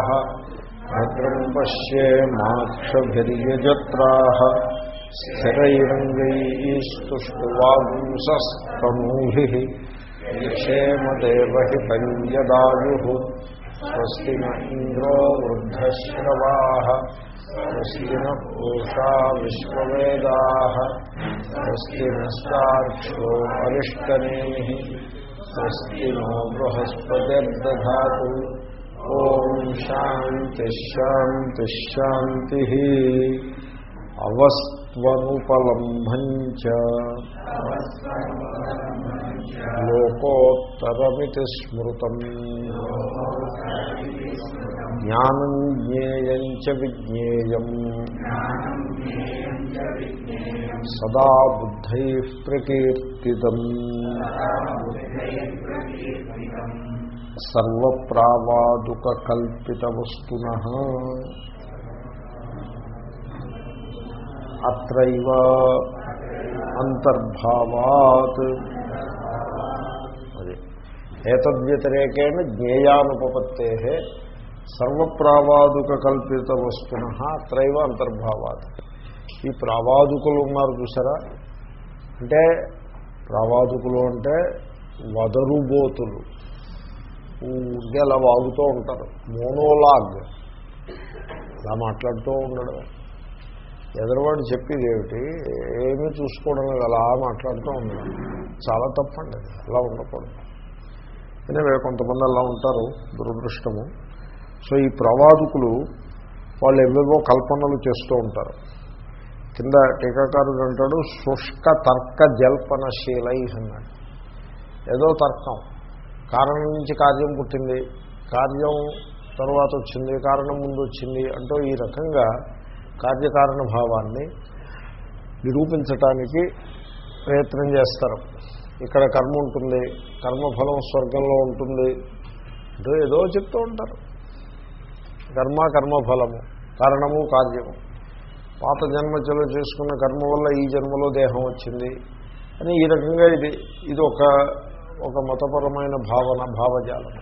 భద్రం పశ్యేమాక్షభిర్యజత్రాः స్థిరైరంగైస్తుష్టువాగుంసస్తనూभिः क्षेमदेवहि यदायुः स्वस्ति न इन्द्रो वृद्धश्रवाः स्वस्ति न पूषा विश्ववेदाः स्वस्ति नस्ताक्षो अरिष्टनेमिः स्वस्ति नो बृहस्पतिर्दधातु ॐ शान्तिश्शान्तिश्शान्तिः అవస్త్వనుపలంభం చ లోకోత్తరమితి స్మృతం జ్ఞానం జ్ఞేయం చ విజ్ఞేయం సదా బుద్ధై ప్రకీర్తితం సర్వప్రావాదుకల్పితవస్తున అత్రైవ అంతర్భావాత్ అది ఏతద్వ్యతిరేకేణ జ్ఞేయానుపపత్తే సర్వప్రావాదుక కల్పిత వస్తున అత్రైవ అంతర్భావాత్ ఈ ప్రావాదుకులు ఉన్నారు చూసారా అంటే ప్రావాదుకులు అంటే వదరుబోతులు ఊరికే అలా వాగుతూ ఉంటారు మోనోలాగ్ అలా మాట్లాడుతూ ఉండడం ఎదరవాడు చెప్పేది ఏమిటి ఏమీ చూసుకోవడం లేదు అలా మాట్లాడుతూ ఉండడం చాలా తప్పండి అది అలా ఉండకూడదు ఎనివే కొంతమంది అలా ఉంటారు దురదృష్టము సో ఈ ప్రవాదుకులు వాళ్ళు ఎవేవో కల్పనలు చేస్తూ ఉంటారు కింద టీకాకారుడు అంటాడు శుష్క తర్క జల్పనశీలై అన్నాడు ఏదో తర్కం కారణం నుంచి కార్యం పుట్టింది కార్యం తర్వాత వచ్చింది కారణం ముందు వచ్చింది అంటూ ఈ రకంగా కార్యకారణ భావాన్ని నిరూపించటానికి ప్రయత్నం చేస్తారు ఇక్కడ కర్మ ఉంటుంది కర్మఫలం స్వర్గంలో ఉంటుంది అంటే ఏదో చెప్తూ ఉంటారు కర్మ కర్మఫలము కారణము కార్యము పాత జన్మచలో చేసుకున్న కర్మ వల్ల ఈ జన్మలో దేహం వచ్చింది అని ఈ రకంగా ఇది ఇది ఒక ఒక మతపరమైన భావన భావజాలం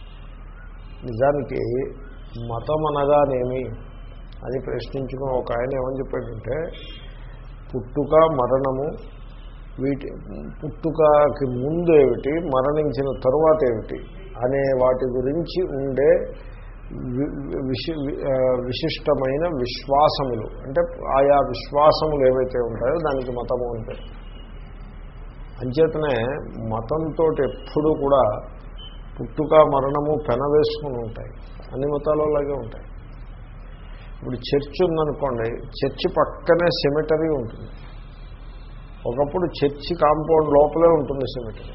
నిజానికి మతం అనగానేమి అని ప్రశ్నించుకుని ఒక ఆయన ఏమని చెప్పాడంటే పుట్టుక మరణము వీటి పుట్టుకకి ముందు ఏమిటి మరణించిన తరువాత ఏమిటి అనే వాటి గురించి ఉండే విశి విశిష్టమైన విశ్వాసములు అంటే ఆయా విశ్వాసములు ఏవైతే ఉంటాయో దానికి మతము అంటే అంచేతనే మతంతో ఎప్పుడూ కూడా పుట్టుక మరణము పెనవేసుకుని ఉంటాయి అన్ని మతాలు అలాగే ఉంటాయి ఇప్పుడు చర్చ్ ఉందనుకోండి చర్చి పక్కనే సెమిటరీ ఉంటుంది ఒకప్పుడు చర్చి కాంపౌండ్ లోపలే ఉంటుంది సెమిటరీ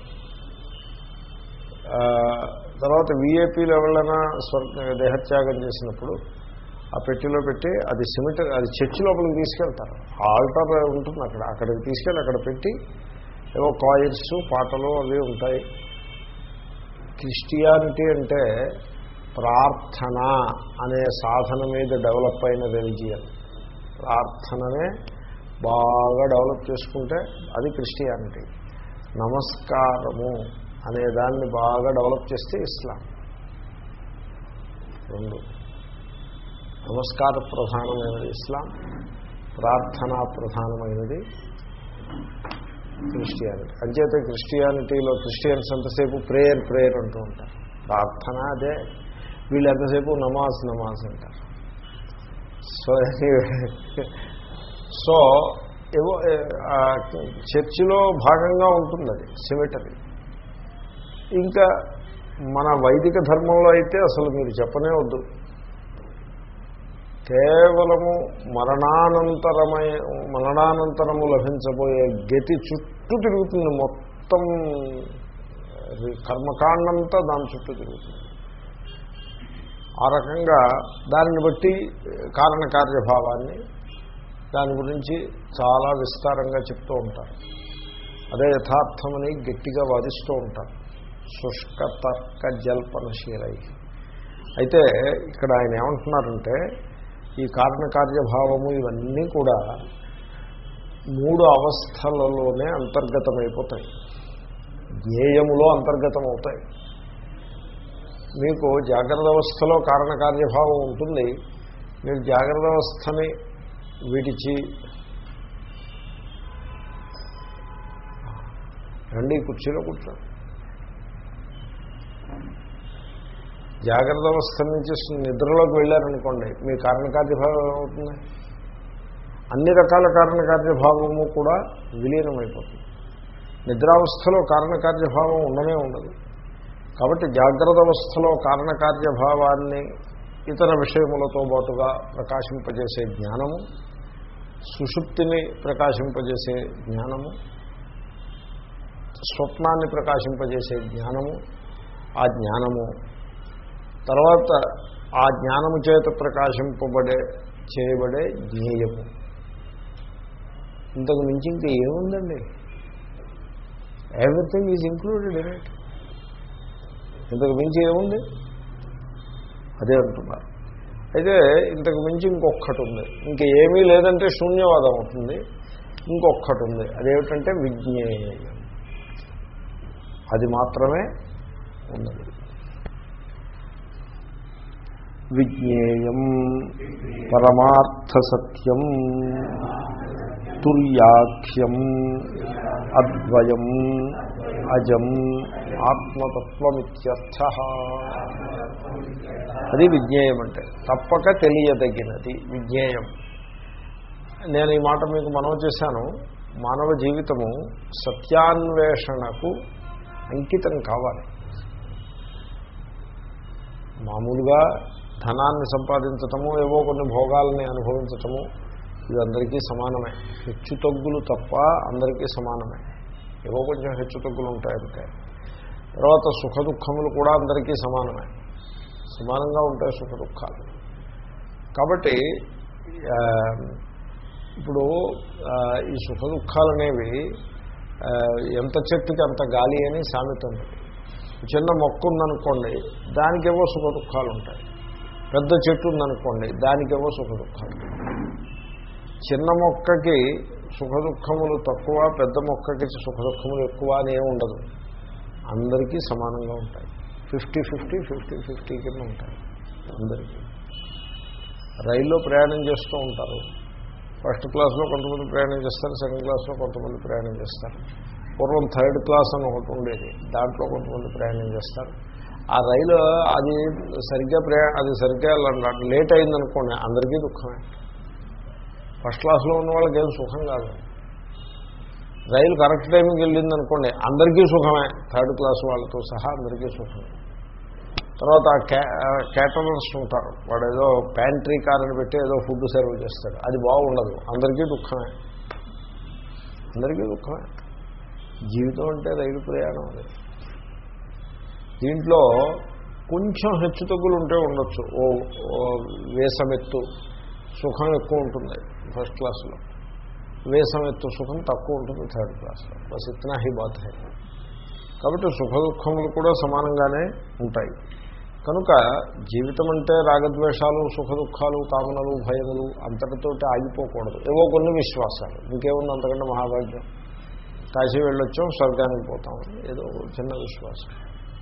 తర్వాత విఏపీలు ఎవరైనా స్వర్గ దేహత్యాగం చేసినప్పుడు ఆ పెట్టిలో పెట్టి అది సిమెంటరీ అది చర్చి లోపలికి తీసుకెళ్తారు ఆల్టర్ ఉంటుంది అక్కడ అక్కడికి తీసుకెళ్ళి అక్కడ పెట్టి ఏవో కాయిన్స్ పాటలు అవి ఉంటాయి క్రిస్టియానిటీ అంటే ప్రార్థన అనే సాధన మీద డెవలప్ అయిన రెలిజియన్ ప్రార్థననే బాగా డెవలప్ చేసుకుంటే అది క్రిస్టియానిటీ నమస్కారము అనే దాన్ని బాగా డెవలప్ చేస్తే ఇస్లాం రెండు నమస్కార ప్రధానమైనది ఇస్లాం ప్రార్థనా ప్రధానమైనది క్రిస్టియానిటీ అంచేత క్రిస్టియానిటీలో క్రిస్టియన్స్ ఎంతసేపు ప్రేయర్ ప్రేయర్ అంటూ ఉంటారు ప్రార్థన అదే వీళ్ళు ఎంతసేపు నమాజ్ నమాజ్ అంటారు సో సో ఏవో చర్చిలో భాగంగా ఉంటుంది అది సిమెటరీ ఇంకా మన వైదిక ధర్మంలో అయితే అసలు మీరు చెప్పనే వద్దు కేవలము మరణానంతరమై మరణానంతరము లభించబోయే గతి చుట్టూ తిరుగుతుంది మొత్తం కర్మకాండంతా దాని చుట్టూ తిరుగుతుంది ఆ రకంగా దానిని బట్టి కారణకార్యభావాన్ని దాని గురించి చాలా విస్తారంగా చెప్తూ ఉంటారు అదే యథార్థమని గట్టిగా వాదిస్తూ ఉంటారు శుష్క తర్క జల్పనశీలై అయితే ఇక్కడ ఆయన ఏమంటున్నారంటే ఈ కారణకార్యభావము ఇవన్నీ కూడా మూడు అవస్థలలోనే అంతర్గతమైపోతాయి జ్ఞేయములో అంతర్గతం అవుతాయి మీకు జాగ్రత్త అవస్థలో కారణకార్యభావం ఉంటుంది మీరు జాగ్రత్త అవస్థని విడిచి రండి ఈ కుర్చీలో కూర్చోండి జాగ్రత్త అవస్థ నుంచి నిద్రలోకి వెళ్ళారనుకోండి మీ కారణకార్యభావం ఏమవుతుంది అన్ని రకాల కారణకార్యభావము కూడా విలీనమైపోతుంది నిద్రావస్థలో కారణకార్యభావం ఉండనే ఉండదు కాబట్టి జాగ్రత్త అవస్థలో కారణకార్యభావాన్ని ఇతర విషయములతో పాటుగా ప్రకాశింపజేసే జ్ఞానము సుషుప్తిని ప్రకాశింపజేసే జ్ఞానము స్వప్నాన్ని ప్రకాశింపజేసే జ్ఞానము ఆ జ్ఞానము తర్వాత ఆ జ్ఞానము చేత ప్రకాశింపబడే చేయబడే జ్ఞేయము ఇంతకు మించి ఇంకా ఏముందండి everything is included in it ఇంతకు మించి ఏముంది అదే అంటున్నారు అయితే ఇంతకు మించి ఇంకొక్కటి ఉంది ఇంక ఏమీ లేదంటే శూన్యవాదం అవుతుంది ఇంకొక్కటి ఉంది అదేమిటంటే విజ్ఞేయం అది మాత్రమే ఉన్నది విజ్ఞేయం పరమార్థ సత్యం తుల్యాఖ్యం అద్వయం అజం ఆత్మతత్వమిత్యర్థ అది విజ్ఞేయం అంటే తప్పక తెలియదగినది విజ్ఞేయం నేను ఈ మాట మీకు మనవ చేశాను మానవ జీవితము సత్యాన్వేషణకు అంకితం కావాలి మామూలుగా ధనాన్ని సంపాదించటము ఏవో కొన్ని భోగాల్ని అనుభవించటము ఇది అందరికీ సమానమే హెచ్చు తగ్గులు తప్ప అందరికీ సమానమే ఏవో కొంచెం హెచ్చు తగ్గులు ఉంటాయంటే తర్వాత సుఖ దుఃఖములు కూడా అందరికీ సమానమే సమానంగా ఉంటాయి సుఖ దుఃఖాలు కాబట్టి ఇప్పుడు ఈ సుఖ దుఃఖాలు అనేవి ఎంత చెట్టుకి అంత గాలి అని సామెత ఉంది చిన్న మొక్క ఉందనుకోండి దానికేవో సుఖ దుఃఖాలు ఉంటాయి పెద్ద చెట్టు ఉందనుకోండి దానికేవో సుఖ దుఃఖాలు చిన్న మొక్కకి సుఖ దుఃఖములు తక్కువ పెద్ద మొక్కకి సుఖ దుఃఖములు ఎక్కువ అని ఏమి ఉండదు అందరికీ సమానంగా ఉంటాయి ఫిఫ్టీ ఫిఫ్టీ ఫిఫ్టీ ఫిఫ్టీ కింద ఉంటాయి అందరికీ రైల్లో ప్రయాణం చేస్తూ ఉంటారు ఫస్ట్ క్లాస్లో కొంతమంది ప్రయాణం చేస్తారు సెకండ్ క్లాస్లో కొంతమంది ప్రయాణం చేస్తారు పూర్వం థర్డ్ క్లాస్ అని ఒకటి ఉండేది దాంట్లో కొంతమంది ప్రయాణం చేస్తారు ఆ రైలు అది సరిగ్గా ప్రయా అది సరిగ్గా లేట్ అయిందనుకోండి అందరికీ దుఃఖమే ఫస్ట్ క్లాస్లో ఉన్న వాళ్ళకి ఏం సుఖం కాదు రైలు కరెక్ట్ టైంకి వెళ్ళిందనుకోండి అందరికీ సుఖమే థర్డ్ క్లాస్ వాళ్ళతో సహా అందరికీ సుఖమే తర్వాత క్యాటరర్స్ ఉంటారు వాడు ఏదో ప్యాంట్రీ కార్ పెట్టి ఏదో ఫుడ్ సర్వ్ చేస్తాడు అది బాగుండదు అందరికీ దుఃఖమే అందరికీ దుఃఖమే జీవితం అంటే రైలు ప్రయాణం అది దీంట్లో కొంచెం హెచ్చుతగ్గులు ఉంటే ఉండొచ్చు ఓ వేసమెత్తు సుఖం ఎక్కువ ఉంటుంది ఫస్ట్ క్లాస్లో వేసమెత్తు సుఖం తక్కువ ఉంటుంది థర్డ్ క్లాస్లో బస్ ఇతనా హీ బాత్ హై కాబట్టి సుఖ దుఃఖములు కూడా సమానంగానే ఉంటాయి కనుక జీవితం అంటే రాగద్వేషాలు సుఖ దుఃఖాలు కామనలు భయములు అంతటితోటి ఆగిపోకూడదు ఏవో కొన్ని విశ్వాసాలు ఇంకేముంది అంతకంటే మహాభాగ్యం కాశీ వెళ్ళొచ్చాం స్వర్గానికి పోతాం ఏదో చిన్న విశ్వాసం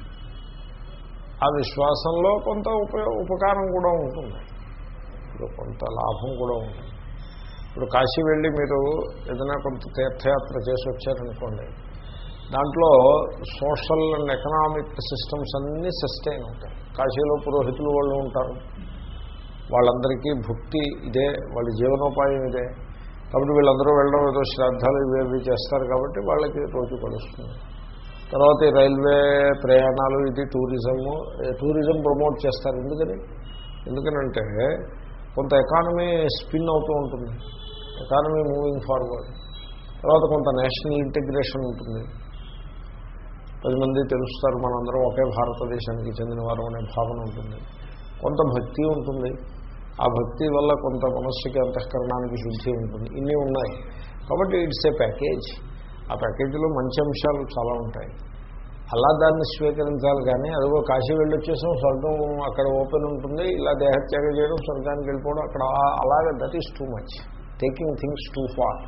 ఆ విశ్వాసంలో కొంత ఉపయోగ ఉపకారం కూడా ఉంటుంది ఇప్పుడు కొంత లాభం కూడా ఉంటుంది ఇప్పుడు కాశీ వెళ్ళి మీరు ఏదైనా కొంత తీర్థయాత్ర చేసి వచ్చారనుకోండి దాంట్లో సోషల్ అండ్ ఎకనామిక్ సిస్టమ్స్ అన్నీ సస్టైన్ అవుతాయి కాశీలో పురోహితులు వాళ్ళు ఉంటారు వాళ్ళందరికీ భక్తి ఇదే వాళ్ళ జీవనోపాయం ఇదే కాబట్టి వీళ్ళందరూ వెళ్ళడం ఏదో శ్రద్ధలు ఇవేవి చేస్తారు కాబట్టి వాళ్ళకి రోజు కలుస్తుంది తర్వాత ఈ రైల్వే ప్రయాణాలు ఇది టూరిజము టూరిజం ప్రమోట్ చేస్తారు ఎందుకని ఎందుకనంటే కొంత ఎకానమీ స్పిన్ అవుతూ ఉంటుంది ఎకానమీ మూవింగ్ ఫార్వర్డ్ తర్వాత కొంత నేషనల్ ఇంటిగ్రేషన్ ఉంటుంది పది మంది తెలుస్తారు మనందరం ఒకే భారతదేశానికి చెందిన వారు అనే భావన ఉంటుంది కొంత భక్తి ఉంటుంది ఆ భక్తి వల్ల కొంత మనస్సుకి అంతఃకరణానికి శుద్ధి ఉంటుంది ఇన్ని ఉన్నాయి కాబట్టి ఇట్స్ ఏ ప్యాకేజ్ ఆ ప్యాకేజీలో మంచి అంశాలు చాలా ఉంటాయి అలా దాన్ని స్వీకరించాలి కానీ అదిగో కాశీ వెళ్ళి వచ్చేసాం స్వర్గం అక్కడ ఓపెన్ ఉంటుంది ఇలా దేహత్యాగం చేయడం స్వర్గానికి వెళ్ళిపోవడం అక్కడ అలాగే that is too much taking things too far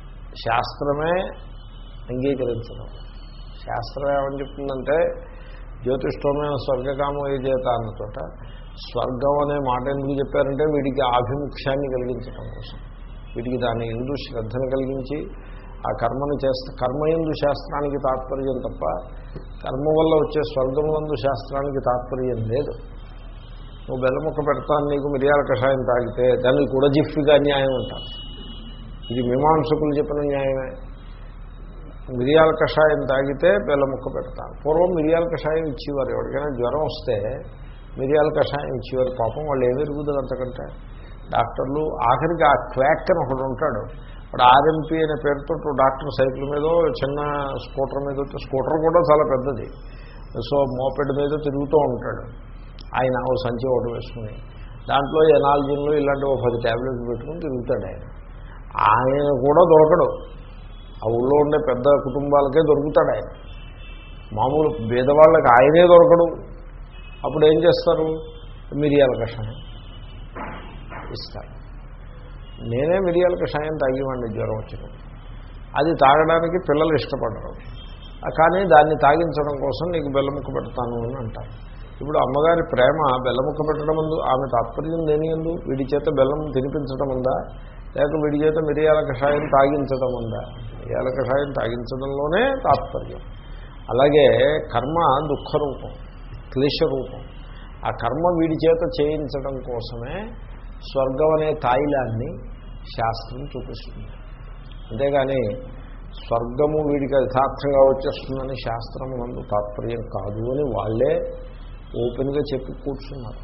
శాస్త్రమే అంగీకరించడం శాస్త్రం ఏమని చెప్తుందంటే జ్యోతిష్టమైన స్వర్గకామం ఏ చేత అన్న చోట స్వర్గం అనే మాట ఎందుకు చెప్పారంటే వీడికి ఆభిముఖ్యాన్ని కలిగించడం కోసం వీటికి దాని ఎందు శ్రద్ధను కలిగించి ఆ కర్మను చేస్త కర్మ ఎందు శాస్త్రానికి తాత్పర్యం తప్ప కర్మ వల్ల వచ్చే స్వర్గములందు శాస్త్రానికి తాత్పర్యం లేదు నువ్వు బెల్లముక్క పెడతాను నీకు మిరియాల కషాయం తాగితే దాన్ని కూడా జిఫ్గా న్యాయం అంటారు ఇది మీమాంసకులు చెప్పిన న్యాయమే మిరియాల కషాయం తాగితే బెల్లముక్క పెడతాను పూర్వం మిరియాల కషాయం ఇచ్చేవారు ఎవరికైనా జ్వరం వస్తే మిరియాల కషాయం ఇచ్చేవారు పాపం వాళ్ళు ఏమి ఎరుగుతుంది అంతకంటే డాక్టర్లు ఆఖరికి ఆ క్వాక్ అని ఒకడు ఉంటాడు వాడు ఆర్ఎంపీ అనే పేరుతో డాక్టర్ సైకిల్ మీదో చిన్న స్కూటర్ మీద స్కూటర్ కూడా చాలా పెద్దది సో మోపెడ్ మీద తిరుగుతూ ఉంటాడు ఆయన ఓ సంచి ఒకటి వేసుకుని దాంట్లో ఎనాలజీన్లు ఇలాంటి ఓ పది ట్యాబ్లెట్లు పెట్టుకుని తిరుగుతాడు ఆయన ఆయన కూడా దొరకడు ఆ ఊళ్ళో ఉండే పెద్ద కుటుంబాలకే దొరుకుతాడు ఆయన మామూలు పేదవాళ్ళకి ఆయనే దొరకడు అప్పుడు ఏం చేస్తారు మిరియాల కషాయం ఇస్తారు నేనే మిరియాల కషాయం తాగివ్వండి జ్వరం వచ్చినప్పుడు అది తాగడానికి పిల్లలు ఇష్టపడరు కానీ దాన్ని తాగించడం కోసం నీకు బెల్లముక్క పెడతాను అని అంటారు ఇప్పుడు అమ్మగారి ప్రేమ బెల్లముక్క పెట్టడం ముందు ఆమె తాత్పర్యం దేని ఎందు వీడి చేత బెల్లం తినిపించడం ఉందా లేక వీడి చేత మిరియాల కషాయం తాగించడం ఉందా మిరియాల కషాయం తాగించడంలోనే తాత్పర్యం అలాగే కర్మ దుఃఖరూపం క్లేశరూపం ఆ కర్మ వీడి చేత చేయించడం కోసమే స్వర్గం అనే తాయిలాన్ని శాస్త్రం చూపిస్తుంది అంతేగాని స్వర్గము వీడికి యథార్థంగా వచ్చేస్తుందని శాస్త్రం నందు తాత్పర్యం కాదు అని వాళ్ళే ఓపెన్గా చెప్పి కూర్చున్నారు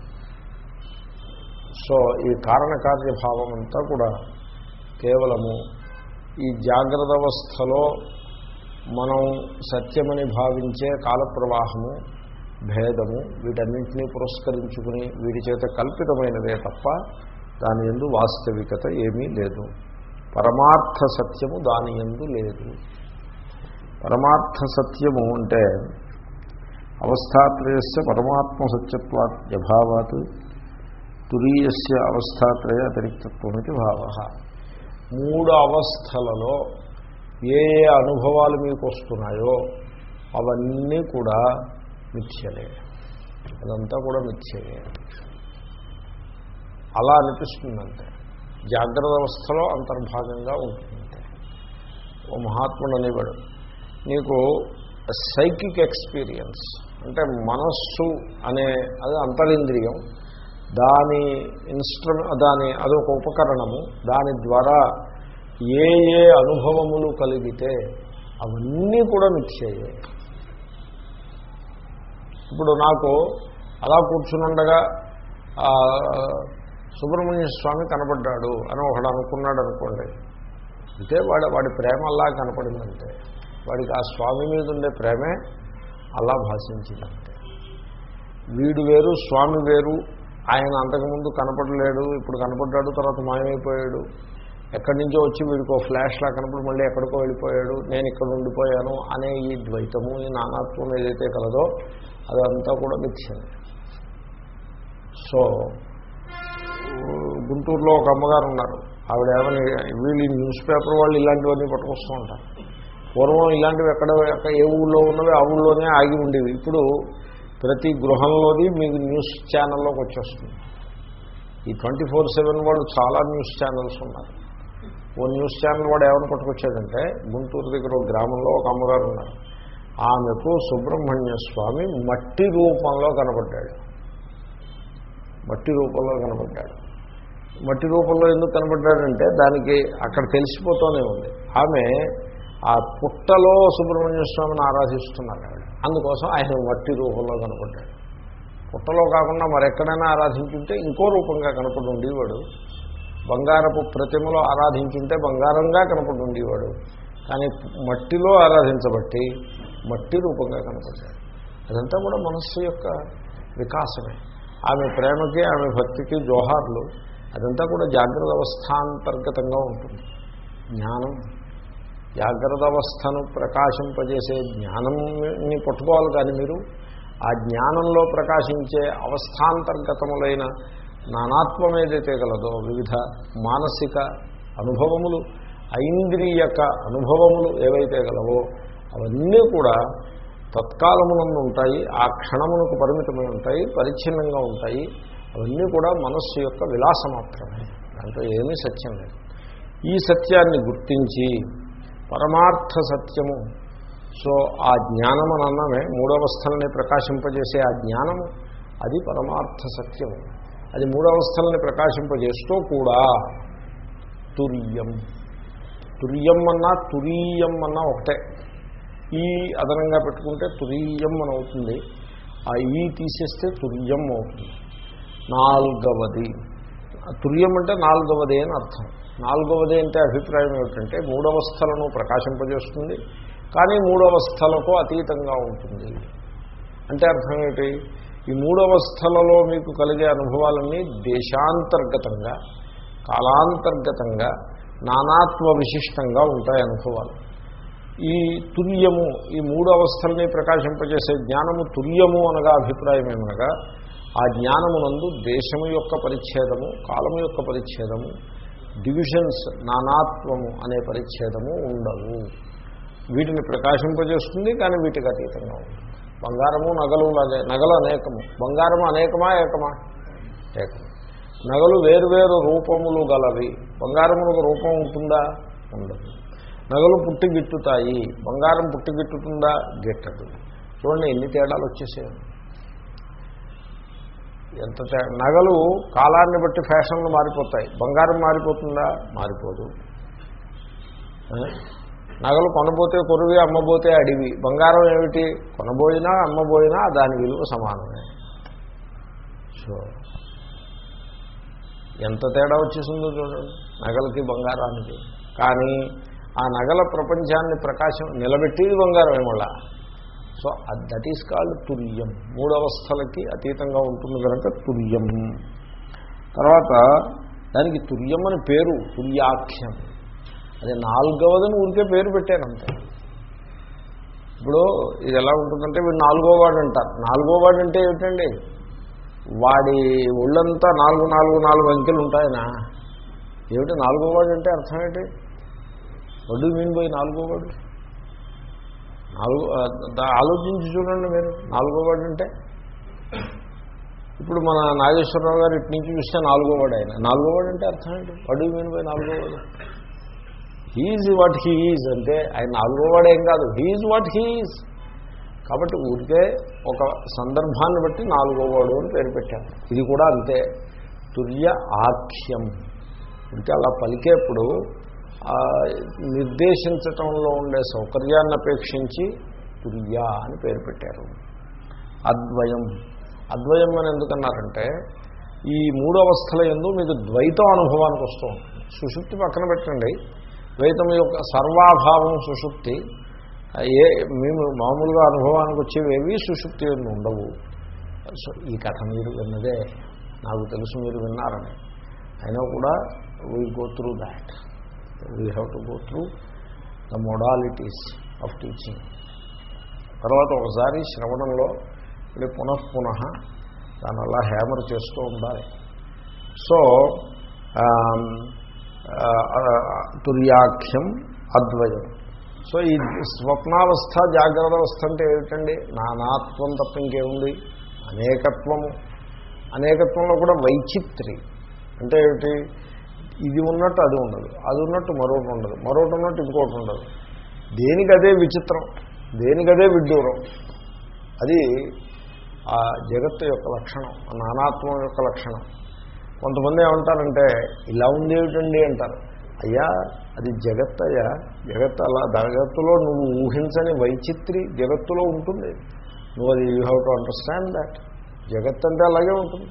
సో ఈ కారణకార్యభావం అంతా కూడా కేవలము ఈ జాగ్రత్త అవస్థలో మనం సత్యమని భావించే కాలప్రవాహము భేదము వీటన్నింటినీ పురస్కరించుకుని వీటి చేత కల్పితమైనదే తప్ప దాని ఎందు వాస్తవికత ఏమీ లేదు పరమార్థ సత్యము దాని ఎందు లేదు పరమార్థ సత్యము అంటే అవస్థాత్రయస్య పరమాత్మ సత్యత్వాద్యభావాత్ తురీయస్య అవస్థాత్రయ అతిరిక్తత్వమితి భావ మూడు అవస్థలలో ఏ ఏ అనుభవాలు మీకు వస్తున్నాయో అవన్నీ కూడా మిథ్యలే అదంతా కూడా మిథ్యలే అలా అనిపిస్తుందంటే జాగ్రత్త అవస్థలో అంతర్భాగంగా ఉంటుందంటే ఓ మహాత్ముడు అనేవాడు నీకు సైకిక్ ఎక్స్పీరియన్స్ అంటే మనస్సు అనే అది అంతరింద్రియం దాని ఇన్స్ట్రుమెంట్ దాని అదొక ఉపకరణము దాని ద్వారా ఏ ఏ అనుభవములు కలిగితే అవన్నీ కూడా మిథ్యయ్యాయి ఇప్పుడు నాకు అలా కూర్చునుండగా సుబ్రహ్మణ్య స్వామి కనపడ్డాడు అని ఒకడు అనుకున్నాడు అనుకోండి అంటే వాడి వాడి ప్రేమ అలా కనపడిందంటే వాడికి ఆ స్వామి మీద ఉండే ప్రేమే అలా భాషించిందంటే వీడు వేరు స్వామి వేరు ఆయన అంతకుముందు కనపడలేడు ఇప్పుడు కనపడ్డాడు తర్వాత మాయమైపోయాడు ఎక్కడి నుంచో వచ్చి వీడికో ఫ్లాష్లా కనపడి మళ్ళీ ఎక్కడికో వెళ్ళిపోయాడు నేను ఇక్కడ ఉండిపోయాను అనే ఈ ద్వైతము ఈ నానాత్వం ఏదైతే కలదో అదంతా కూడా మిథ్యమే సో గుంటూరులో ఒక అమ్మగారు ఉన్నారు ఆవిడ ఏమని వీళ్ళు న్యూస్ పేపర్ వాళ్ళు ఇలాంటివన్నీ పట్టుకొస్తూ ఉంటారు పూర్వం ఇలాంటివి ఎక్కడ ఏ ఊళ్ళో ఉన్నవి ఆ ఊళ్ళోనే ఆగి ఉండేవి ఇప్పుడు ప్రతి గృహంలోది మీకు న్యూస్ ఛానల్లోకి వచ్చేస్తుంది ఈ ట్వంటీ ఫోర్ సెవెన్ వాళ్ళు చాలా న్యూస్ ఛానల్స్ ఉన్నారు ఓ న్యూస్ ఛానల్ వాడు ఏమైనా పట్టుకొచ్చాడంటే గుంటూరు దగ్గర ఒక గ్రామంలో ఒక అమ్మగారు ఉన్నారు ఆమెకు సుబ్రహ్మణ్య స్వామి మట్టి రూపంలో కనపడ్డాడు మట్టి రూపంలో కనపడ్డాడు మట్టి రూపంలో ఎందుకు కనపడ్డాడంటే దానికి అక్కడ తెలిసిపోతూనే ఉంది ఆమె ఆ పుట్టలో సుబ్రహ్మణ్య స్వామిని ఆరాధిస్తున్నారు ఆవిడ అందుకోసం ఆయన మట్టి రూపంలో కనపడ్డాడు పుట్టలో కాకుండా మరెక్కడైనా ఆరాధించుంటే ఇంకో రూపంగా కనపడి ఉండేవాడు బంగారపు ప్రతిమలో ఆరాధించుంటే బంగారంగా కనపడి ఉండేవాడు కానీ మట్టిలో ఆరాధించబట్టి మట్టి రూపంగా కనపడ్డాడు అదంతా కూడా మనస్సు యొక్క వికాసమే ఆమె ప్రేమకి ఆమె భక్తికి జోహార్లు అదంతా కూడా జాగ్రత్త అవస్థాంతర్గతంగా ఉంటుంది జ్ఞానం జాగ్రత్త అవస్థను ప్రకాశింపజేసే జ్ఞానంని పట్టుకోవాలి కానీ మీరు ఆ జ్ఞానంలో ప్రకాశించే అవస్థాంతర్గతములైన నానాత్వం ఏదైతే గలదో వివిధ మానసిక అనుభవములు ఐంద్రియక అనుభవములు ఏవైతే గలవో అవన్నీ కూడా తత్కాలమునందు ఉంటాయి ఆ క్షణమునకు పరిమితమై ఉంటాయి పరిచ్ఛిన్నంగా ఉంటాయి అవన్నీ కూడా మనస్సు యొక్క విలాసం మాత్రమే దాంట్లో ఏమీ సత్యం లేదు ఈ సత్యాన్ని గుర్తించి పరమార్థ సత్యము సో ఆ జ్ఞానం అని అన్నమే మూడవస్థలని ప్రకాశింపజేసే ఆ జ్ఞానము అది పరమార్థ సత్యము అది మూడవస్థలని ప్రకాశింపజేస్తూ కూడా తుర్యం తుర్యం అన్నా తురీయం అన్నా ఒకటే ఈ అదనంగా పెట్టుకుంటే తురీయం అని అవుతుంది ఆ ఈ తీసేస్తే తుర్యం అవుతుంది నాలుగవది తుర్యం అంటే నాలుగవది అని అర్థం నాలుగవది అంటే అభిప్రాయం ఏమిటంటే మూడవస్థలను ప్రకాశింపజేస్తుంది కానీ మూడవస్థలకు అతీతంగా ఉంటుంది అంటే అర్థం ఏంటి ఈ మూడవస్థలలో మీకు కలిగే అనుభవాలన్నీ దేశాంతర్గతంగా కాలాంతర్గతంగా నానాత్వ విశిష్టంగా ఉంటాయి అనుభవాలు ఈ తుల్యము ఈ మూడు అవస్థల్ని ప్రకాశింపజేసే జ్ఞానము తుల్యము అనగా అభిప్రాయం ఏమనగా ఆ జ్ఞానమునందు దేశము యొక్క పరిచ్ఛేదము కాలము యొక్క పరిచ్ఛేదము డివిజన్స్ నానాత్వము అనే పరిచ్ఛేదము ఉండవు వీటిని ప్రకాశింపజేస్తుంది కానీ వీటికి అతీతంగా ఉంటుంది బంగారము నగలు లాగే నగలు అనేకము బంగారము అనేకమా ఏకమా ఏకము నగలు వేరువేరు రూపములు గలవి బంగారములకు రూపం ఉంటుందా ఉండదు నగలు పుట్టి గిట్టుతాయి బంగారం పుట్టి గిట్టుతుందా గిట్టదు చూడండి ఎన్ని తేడాలు వచ్చేసాయి ఎంత తే- నగలు కాలాన్ని బట్టి ఫ్యాషన్లు మారిపోతాయి బంగారం మారిపోతుందా మారిపోదు ఆ? నగలు కొనబోతే కొరువి అమ్మబోతే అడివి బంగారం ఏమిటి కొనబోయినా అమ్మబోయినా దాని విలువ సమానమే సో ఎంత తేడా వచ్చేసిందో చూడండి నగలకి బంగారానికి కానీ ఆ నగల ప్రపంచాన్ని ప్రకాశం నిలబెట్టేది బంగారం ఏమల్లా సో దట్ ఈస్ కాల్డ్ తుల్యం మూడవస్థలకి అతీతంగా ఉంటుంది కనుక తుల్యం తర్వాత దానికి తుల్యం అని పేరు తుల్యాఖ్యం అది నాలుగవదని ఊరికే పేరు పెట్టారంతే ఇప్పుడు ఇది ఎలా ఉంటుందంటే వీడు నాలుగో వాడు అంటారు నాలుగో వాడు అంటే ఏమిటండి వాడి ఒళ్ళంతా నాలుగు నాలుగు నాలుగు అంకెలు ఉంటాయనా ఏమిటి నాలుగో వాడు అంటే అర్థం ఏంటి వడ్డు మీన్ పోయి నాలుగో వాడు నాలుగు ఆ, దా- ఆలోచించి చూడండి మీరు నాలుగో వాడు అంటే ఇప్పుడు మన నాగేశ్వరరావు గారు ఇటు నుంచి చూస్తే నాలుగో వాడు ఆయన నాలుగో వాడు అంటే అర్థం ఏంటి వడ్డు మీన్ పోయి నాలుగో వాడు హీఈజ్ వాట్ హీఈజ్ అంటే ఆయన నాలుగో వాడు ఏం కాదు హీఈజ్ వాట్ హీఈజ్ కాబట్టి ఊరికే ఒక సందర్భాన్ని బట్టి నాలుగో వాడు అని పేరు పెట్టాను ఇది కూడా అంతే తుల్య ఆఖ్యం అంటే అలా పలికేప్పుడు ఆ నిర్దేశించటంలో ఉండే సౌకర్యాన్ని అపేక్షించి తుల్య అని పేరు పెట్టారు అద్వయం అద్వయం అని ఎందుకన్నారంటే ఈ మూడు అవస్థల ఎందు మీకు ద్వైతం అనుభవానికి వస్తూ ఉంటుంది సుషుప్తి పక్కన పెట్టండి ద్వైతం యొక్క సర్వాభావం సుషుప్తి ఏ మేము మామూలుగా అనుభవానికి వచ్చేవేవి సుషుప్తి ఎందు ఉండవు సో ఈ కథ మీరు విన్నదే నాకు తెలుసు మీరు విన్నారని అయినా కూడా we go through that we have to go through the modalities of teaching తర్వాత ఒకసారి శ్రవణంలో మళ్ళీ పునఃపునః దాని అలా హ్యామర్ చేస్తూ ఉండాలి సో ఆమ్, ఆ, ఆ, తుర్యాఖ్యం అద్వయం సో ఈ స్వప్నావస్థ జాగ్రత్త అవస్థ అంటే ఏమిటండి నానాత్వం తప్ప ఇంకేముంది అనేకత్వము అనేకత్వంలో కూడా వైచిత్రి అంటే ఏమిటి ఇది ఉన్నట్టు అది ఉండదు అది ఉన్నట్టు మరొకటి ఉండదు మరొకటి ఉన్నట్టు ఇంకోటి ఉండదు దేనికి అదే విచిత్రం దేనికి అదే విడ్డూరం అది ఆ జగత్తు యొక్క లక్షణం ఆ నానాత్వం యొక్క లక్షణం కొంతమంది ఏమంటారంటే ఇలా ఉండేవిటండి అంటారు అయ్యా అది జగత్ అయ్యా జగత్ అలా జగత్తులో నువ్వు ఊహించని వైచిత్రి జగత్తులో ఉంటుంది నువ్వు అది you have to understand that జగత్ అంటే అలాగే ఉంటుంది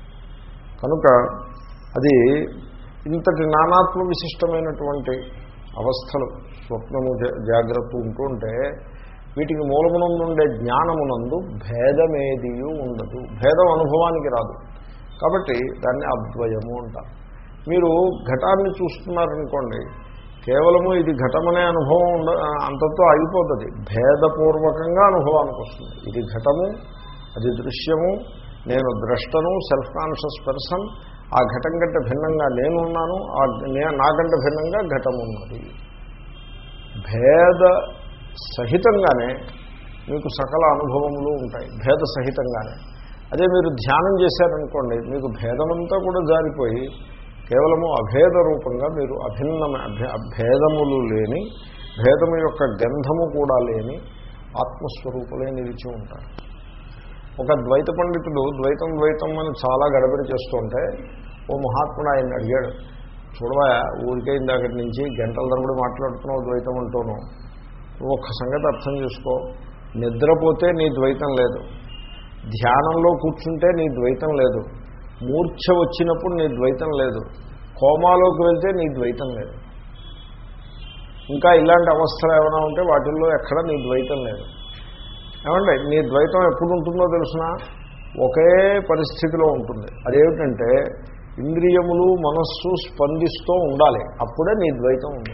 కనుక అది ఇంతటి నానాత్మ విశిష్టమైనటువంటి అవస్థలు స్వప్నము జా- జాగ్రత్త ఉంటుంటే వీటికి మూలమునందుండే జ్ఞానమునందు భేదమేదియూ ఉండదు భేదం అనుభవానికి రాదు కాబట్టి దాన్ని అద్వయము అంటారు మీరు ఘటాన్ని చూస్తున్నారనుకోండి కేవలము ఇది ఘటమనే అనుభవం ఉండ అంతతో అయిపోతుంది భేదపూర్వకంగా అనుభవానికి వస్తుంది ఇది ఘటము అది దృశ్యము నేను ద్రష్టను సెల్ఫ్ కాన్షియస్ పర్సన్ ఆ ఘటం కంటే భిన్నంగా నేనున్నాను ఆ నే- నాకంటే భిన్నంగా ఘటం ఉన్నది భేద సహితంగానే మీకు సకల అనుభవములు ఉంటాయి భేద సహితంగానే అదే మీరు ధ్యానం చేశారనుకోండి మీకు భేదమంతా కూడా జారిపోయి కేవలము అభేద రూపంగా మీరు అభిన్నమ భేదములు లేని భేదము యొక్క గంధము కూడా లేని ఆత్మస్వరూపులే నిలిచి ఉంటారు ఒక ద్వైత పండితుడు ద్వైతం ద్వైతం అని చాలా గడబడి చేస్తుంటే ఓ మహాత్ముడు ఆయన అడిగాడు చూడవా ఊరికే ఇందాకటి నుంచి గంటల తరబడి మాట్లాడుతున్నావు ద్వైతం అంటూను నువ్వు ఒక్క సంగతి అర్థం చేసుకో నిద్రపోతే నీ ద్వైతం లేదు ధ్యానంలో కూర్చుంటే నీ ద్వైతం లేదు మూర్ఛ వచ్చినప్పుడు నీ ద్వైతం లేదు కోమాలోకి వెళ్తే నీ ద్వైతం లేదు ఇంకా ఇలాంటి అవస్థలు ఏమైనా ఉంటే వాటిల్లో ఎక్కడ నీ ద్వైతం లేదు ఏమండి నీ ద్వైతం ఎప్పుడు ఉంటుందో తెలుసిన ఒకే పరిస్థితిలో ఉంటుంది అదేమిటంటే ఇంద్రియములు మనస్సు స్పందిస్తూ ఉండాలి అప్పుడే నీ ద్వైతం ఉంది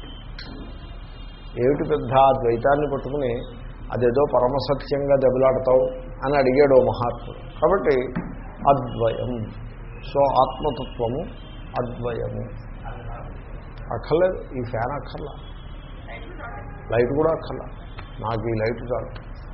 ఏమిటి పెద్ద ఆ ద్వైతాన్ని పట్టుకుని అదేదో పరమసత్యంగా దెబ్బలాడతావు అని అడిగాడు మహాత్ముడు కాబట్టి అద్వయం సో ఆత్మతత్వము అద్వయము అక్కర్లేదు ఈ ఫ్యాన్ అక్కర్లా లైట్ కూడా అక్కర్లా నాకు ఈ లైట్ చాలు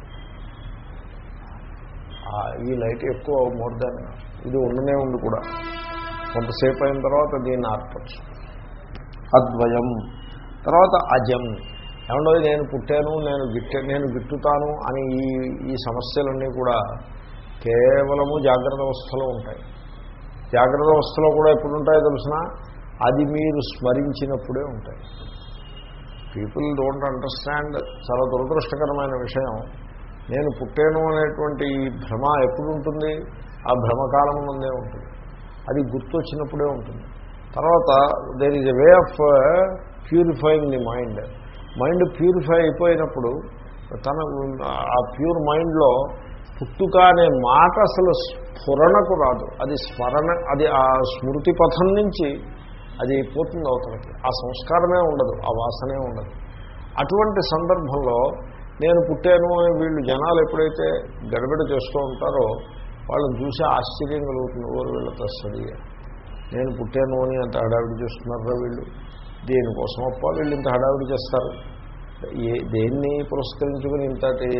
ఈ లైట్ ఎక్కువ మోర్ దాన్ ఇది ఉండనే ఉంది కూడా కొంతసేపు అయిన తర్వాత దీన్ని ఆర్పచ్చు అద్వయం తర్వాత అజం ఏమండో నేను పుట్టాను నేను గిట్టే నేను గిట్టుతాను అని ఈ ఈ సమస్యలన్నీ కూడా కేవలము జాగ్రత్త అవస్థలో ఉంటాయి జాగ్రత్త అవస్థలో కూడా ఎప్పుడు ఉంటాయో తెలిసిన అది మీరు స్మరించినప్పుడే ఉంటాయి పీపుల్ డోంట్ అండర్స్టాండ్ చాలా దురదృష్టకరమైన విషయం నేను పుట్టాను అనేటువంటి ఈ భ్రమ ఎప్పుడు ఉంటుంది ఆ భ్రమకాలం ముందే ఉంటుంది అది గుర్తొచ్చినప్పుడే ఉంటుంది తర్వాత there is a way of purifying the mind mind purify అయిపోయినప్పుడు తన ఆ ప్యూర్ మైండ్లో పుట్టుక అనే మాట అసలు స్ఫురణకు రాదు అది స్మరణ అది ఆ స్మృతి పథం నుంచి అది పోతుంది అవతలకి ఆ సంస్కారమే ఉండదు ఆ వాసనే ఉండదు అటువంటి సందర్భంలో నేను పుట్టాను అని వీళ్ళు జనాలు ఎప్పుడైతే గడబిడ చేస్తూ ఉంటారో వాళ్ళని చూసి ఆశ్చర్యం కలుగుతుంది ఓరు వీళ్ళతో వస్తుంది నేను పుట్టాను అని అంత హడావిడి చేస్తున్నారో వీళ్ళు దేనికోసం అప్ప వీళ్ళు ఇంత హడావిడి చేస్తారు ఏ దేన్ని పురస్కరించుకుని ఇంతటి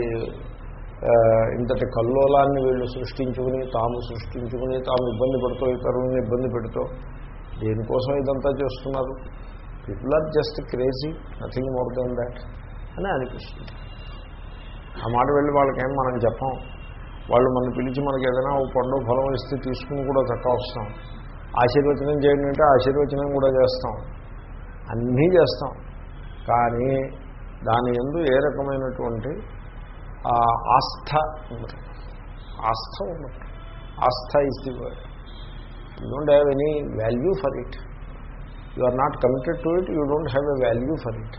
ఇంతటి కల్లోలాన్ని వీళ్ళు సృష్టించుకుని తాము సృష్టించుకుని తాము ఇబ్బంది పడుతూ ఇతరులను ఇబ్బంది పెడుతూ దేనికోసం ఇదంతా చేస్తున్నారు people are just crazy nothing more than that అని అనిపిస్తుంది ఆ మాట వెళ్ళి వాళ్ళకేం మనం చెప్పాం వాళ్ళు మనం పిలిచి మనకి ఏదైనా ఓ పండు ఫలం ఇస్తే తీసుకుని కూడా చక్క వస్తాం ఆశీర్వచనం చేయండి అంటే ఆశీర్వచనం కూడా చేస్తాం అన్నీ చేస్తాం కానీ దాని ఎందు ఏ రకమైనటువంటి ఆస్థ ఉండదు ఆస్థ ఉండదు ఆస్థ is the word you don't have any value for it you are not committed to it you don't have a value for it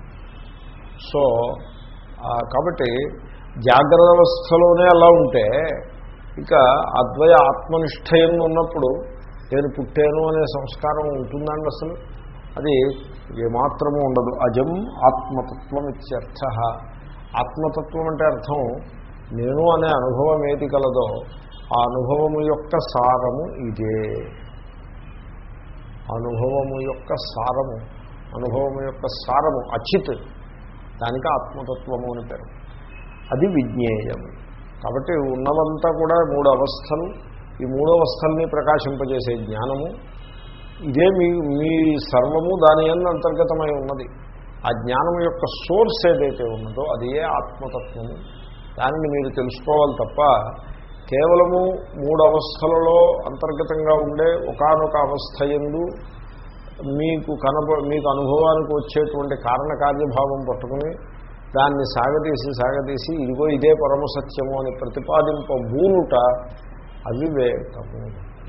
so కాబట్టి జాగ్రత్త అవస్థలోనే అలా ఉంటే ఇక అద్వయ ఆత్మనిష్టయం ఉన్నప్పుడు నేను పుట్టాను అనే సంస్కారం ఉంటుందండి అసలు అది ఏమాత్రము ఉండదు అజం ఆత్మతత్వం ఇత్యర్థ ఆత్మతత్వం అంటే అర్థం నేను అనే అనుభవం ఏది కలదో ఆ అనుభవము యొక్క సారము ఇదే అనుభవము యొక్క సారము అనుభవము యొక్క సారము అచిత్ దానికి ఆత్మతత్వము అని పేరు అది విజ్ఞేయం కాబట్టి ఉన్నవంతా కూడా మూడు అవస్థలు ఈ మూడు అవస్థల్ని ప్రకాశింపజేసే జ్ఞానము ఇదే మీ మీ సర్వము దాని ఎందు అంతర్గతమై ఉన్నది ఆ జ్ఞానం యొక్క సోర్స్ ఏదైతే ఉన్నదో అది ఏ ఆత్మతత్వము దానిని మీరు తెలుసుకోవాలి తప్ప కేవలము మూడు అవస్థలలో అంతర్గతంగా ఉండే ఒకనొక అవస్థ ఎందు మీకు కనబ మీకు అనుభవానికి వచ్చేటువంటి కారణకార్యభావం పట్టుకుని దాన్ని సాగతీసి సాగతీసి ఇదిగో ఇదే పరమసత్యము అని ప్రతిపాదింప బూనుట అవివేకము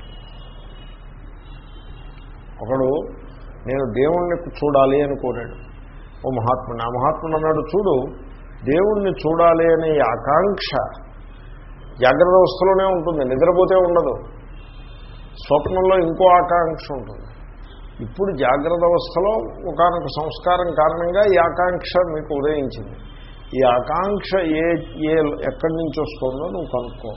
ఒకడు నేను దేవుణ్ణి చూడాలి అని కోరాడు ఓ మహాత్ముడు ఆ మహాత్ముడు అన్నాడు చూడు దేవుణ్ణి చూడాలి అనే ఆకాంక్ష జాగ్రత్త అవస్థలోనే ఉంటుంది నిద్రపోతే ఉండదు స్వప్నంలో ఇంకో ఆకాంక్ష ఉంటుంది ఇప్పుడు జాగ్రత్త అవస్థలో ఒకనొక సంస్కారం కారణంగా ఈ ఆకాంక్ష మీకు ఉదయించింది ఈ ఆకాంక్ష ఏ ఏ ఎక్కడి నుంచి వస్తుందో నువ్వు కనుక్కో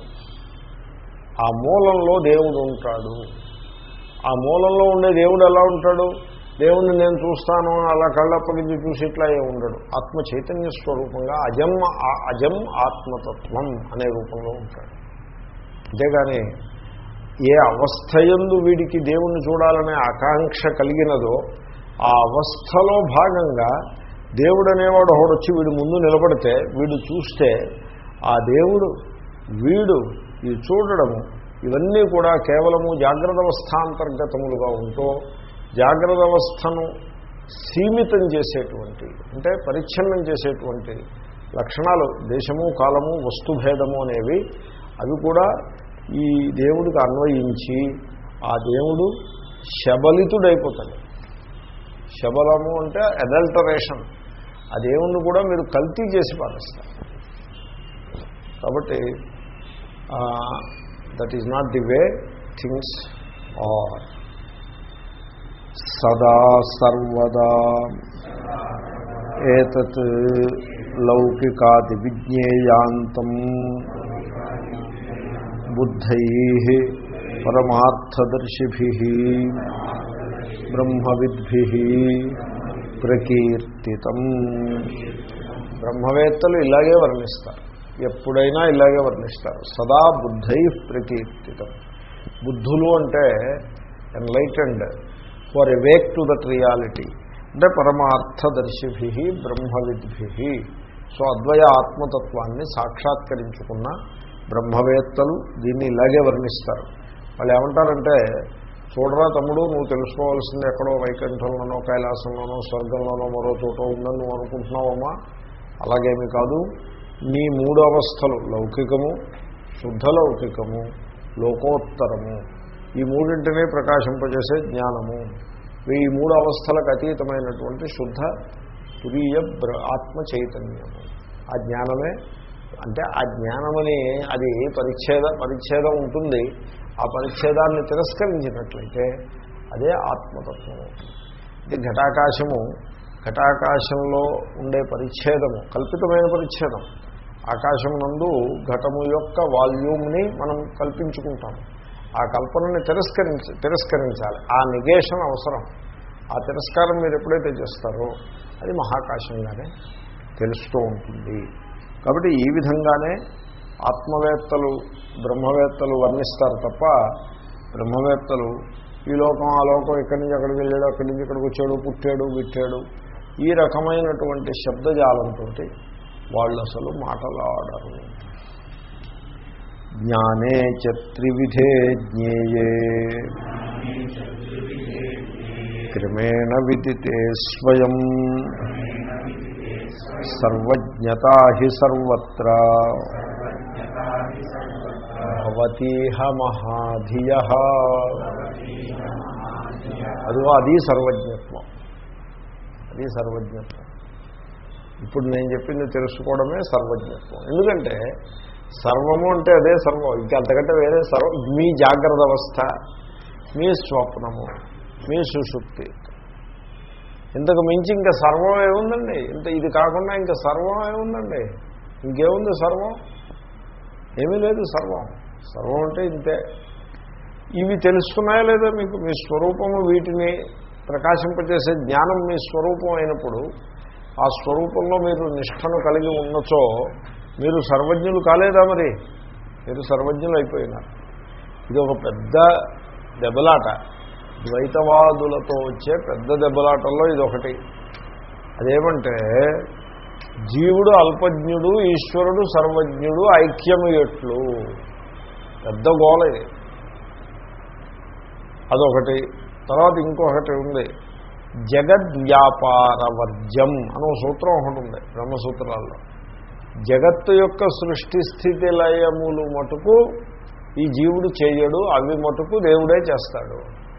ఆ మూలంలో దేవుడు ఉంటాడు ఆ మూలంలో ఉండే దేవుడు ఎలా ఉంటాడు దేవుణ్ణి నేను చూస్తాను అలా కళ్ళప్పగించి చూసి ఇట్లా ఏ ఉండడు ఆత్మ చైతన్య స్వరూపంగా అజం ఆ- అజం ఆత్మతత్వం అనే రూపంలో ఉంటాడు అంతేగాని ఏ అవస్థయందు వీడికి దేవుణ్ణి చూడాలనే ఆకాంక్ష కలిగినదో ఆ అవస్థలో భాగంగా దేవుడు అనేవాడు ఒకడు వచ్చి వీడు ముందు నిలబడితే వీడు చూస్తే ఆ దేవుడు వీడు ఈ చూడడము ఇవన్నీ కూడా కేవలము జాగ్రత్త అవస్థాంతర్గతములుగా ఉంటూ జాగ్రత్త అవస్థను సీమితం చేసేటువంటి అంటే పరిచ్ఛిన్నం చేసేటువంటి లక్షణాలు దేశము కాలము వస్తుభేదము అనేవి అవి కూడా ఈ దేవుడికి అన్వయించి ఆ దేవుడు శబలితుడైపోతాడు శబలము అంటే అడల్టరేషన్ ఆ దేవుణ్ణి కూడా మీరు కల్తీ చేసి పాటిస్తారు కాబట్టి that is not the way things are సదా సర్వదా ఏతత్ లౌకికాది విజ్ఞేయాంతం బుద్ధై పరమార్థదర్శిభి బ్రహ్మవిద్భి ప్రకీర్తితం బ్రహ్మవేత్తలు ఇలాగే వర్ణిస్తారు ఎప్పుడైనా ఇలాగే వర్ణిస్తారు సదా బుద్ధై ప్రకీర్తితం బుద్ధులు అంటే enlightened for awake to that reality అంటే పరమార్థదర్శిభి బ్రహ్మవిద్భి సో అద్వయ ఆత్మతత్వాన్ని సాక్షాత్కరించుకున్న బ్రహ్మవేత్తలు దీన్ని ఇలాగే వర్ణిస్తారు వాళ్ళు ఏమంటారంటే చూడరా తమ్ముడు నువ్వు తెలుసుకోవాల్సింది ఎక్కడో వైకుంఠంలోనో కైలాసంలోనో స్వర్గంలోనో మరో చోట ఉందని నువ్వు అనుకుంటున్నావమ్మా అలాగేమీ కాదు నీ మూడు అవస్థలు లౌకికము శుద్ధ లౌకికము లోకోత్తరము ఈ మూడింటినీ ప్రకాశింపజేసే జ్ఞానము ఈ మూడు అవస్థలకు అతీతమైనటువంటి శుద్ధ తురీయ బ్ర ఆత్మ చైతన్యము ఆ జ్ఞానమే అంటే ఆ జ్ఞానమని అది పరిచ్ఛేద పరిచ్ఛేదం ఉంటుంది ఆ పరిచ్ఛేదాన్ని తిరస్కరించినట్లయితే అదే ఆత్మతత్వం అవుతుంది ఇది ఘటాకాశము ఘటాకాశంలో ఉండే పరిచ్ఛేదము కల్పితమైన పరిచ్ఛేదం ఆకాశం నందు ఘటము యొక్క వాల్యూమ్ని మనం కల్పించుకుంటాం ఆ కల్పనని తిరస్కరించ తిరస్కరించాలి ఆ నిగేషన్ అవసరం ఆ తిరస్కారం మీరు ఎప్పుడైతే చేస్తారో అది మహాకాశంగానే తెలుస్తూ ఉంటుంది కాబట్టి ఈ విధంగానే ఆత్మవేత్తలు బ్రహ్మవేత్తలు వర్ణిస్తారు తప్ప బ్రహ్మవేత్తలు ఈ లోకం ఆ లోకం ఇక్కడి నుంచి అక్కడికి వెళ్ళాడు అక్కడి నుంచి ఇక్కడికి వచ్చాడు పుట్టాడు విట్టాడు ఈ రకమైనటువంటి శబ్దజాలంతో వాళ్ళు అసలు మాటలాడరు జ్ఞానే చ త్రివిధే జ్ఞేయే క్రమేణ విదితే స్వయం సర్వజ్ఞతా హి సర్వత్ర భవతీహ మహాధియ అదిగో అది సర్వజ్ఞత్వం అది సర్వజ్ఞత్వం ఇప్పుడు నేను చెప్పింది తెలుసుకోవడమే సర్వజ్ఞత్వం ఎందుకంటే సర్వము అంటే అదే సర్వం ఇంకా అంతకంటే వేరే సర్వం మీ జాగ్రత్త అవస్థ మీ స్వప్నము మీ సుషుప్తి ఇంతకు మించి ఇంకా సర్వం ఏముందండి ఇంత ఇది కాకుండా ఇంకా సర్వం ఏముందండి ఇంకేముంది సర్వం ఏమీ లేదు సర్వం సర్వం అంటే ఇంతే ఇవి తెలుసుకున్నాయా లేదా మీకు మీ స్వరూపము వీటిని ప్రకాశింపచేసే జ్ఞానం మీ స్వరూపం అయినప్పుడు ఆ స్వరూపంలో మీరు నిష్టను కలిగి ఉన్నచో మీరు సర్వజ్ఞులు కాలేదా మరి మీరు సర్వజ్ఞులు అయిపోయినారు ఇది ఒక పెద్ద దెబ్బలాట ద్వైతవాదులతో వచ్చే పెద్ద దెబ్బలాటల్లో ఇది ఒకటి అదేమంటే జీవుడు అల్పజ్ఞుడు ఈశ్వరుడు సర్వజ్ఞుడు ఐక్యము ఎట్లు పెద్ద గోల ఇది అదొకటి తర్వాత ఇంకొకటి ఉంది జగద్వ్యాపారవర్జం అని ఒక సూత్రం ఒకటి ఉంది బ్రహ్మసూత్రాల్లో జగత్తు యొక్క సృష్టి స్థితి లయములు మటుకు ఈ జీవుడు చేయడు అవి మటుకు దేవుడే చేస్తాడు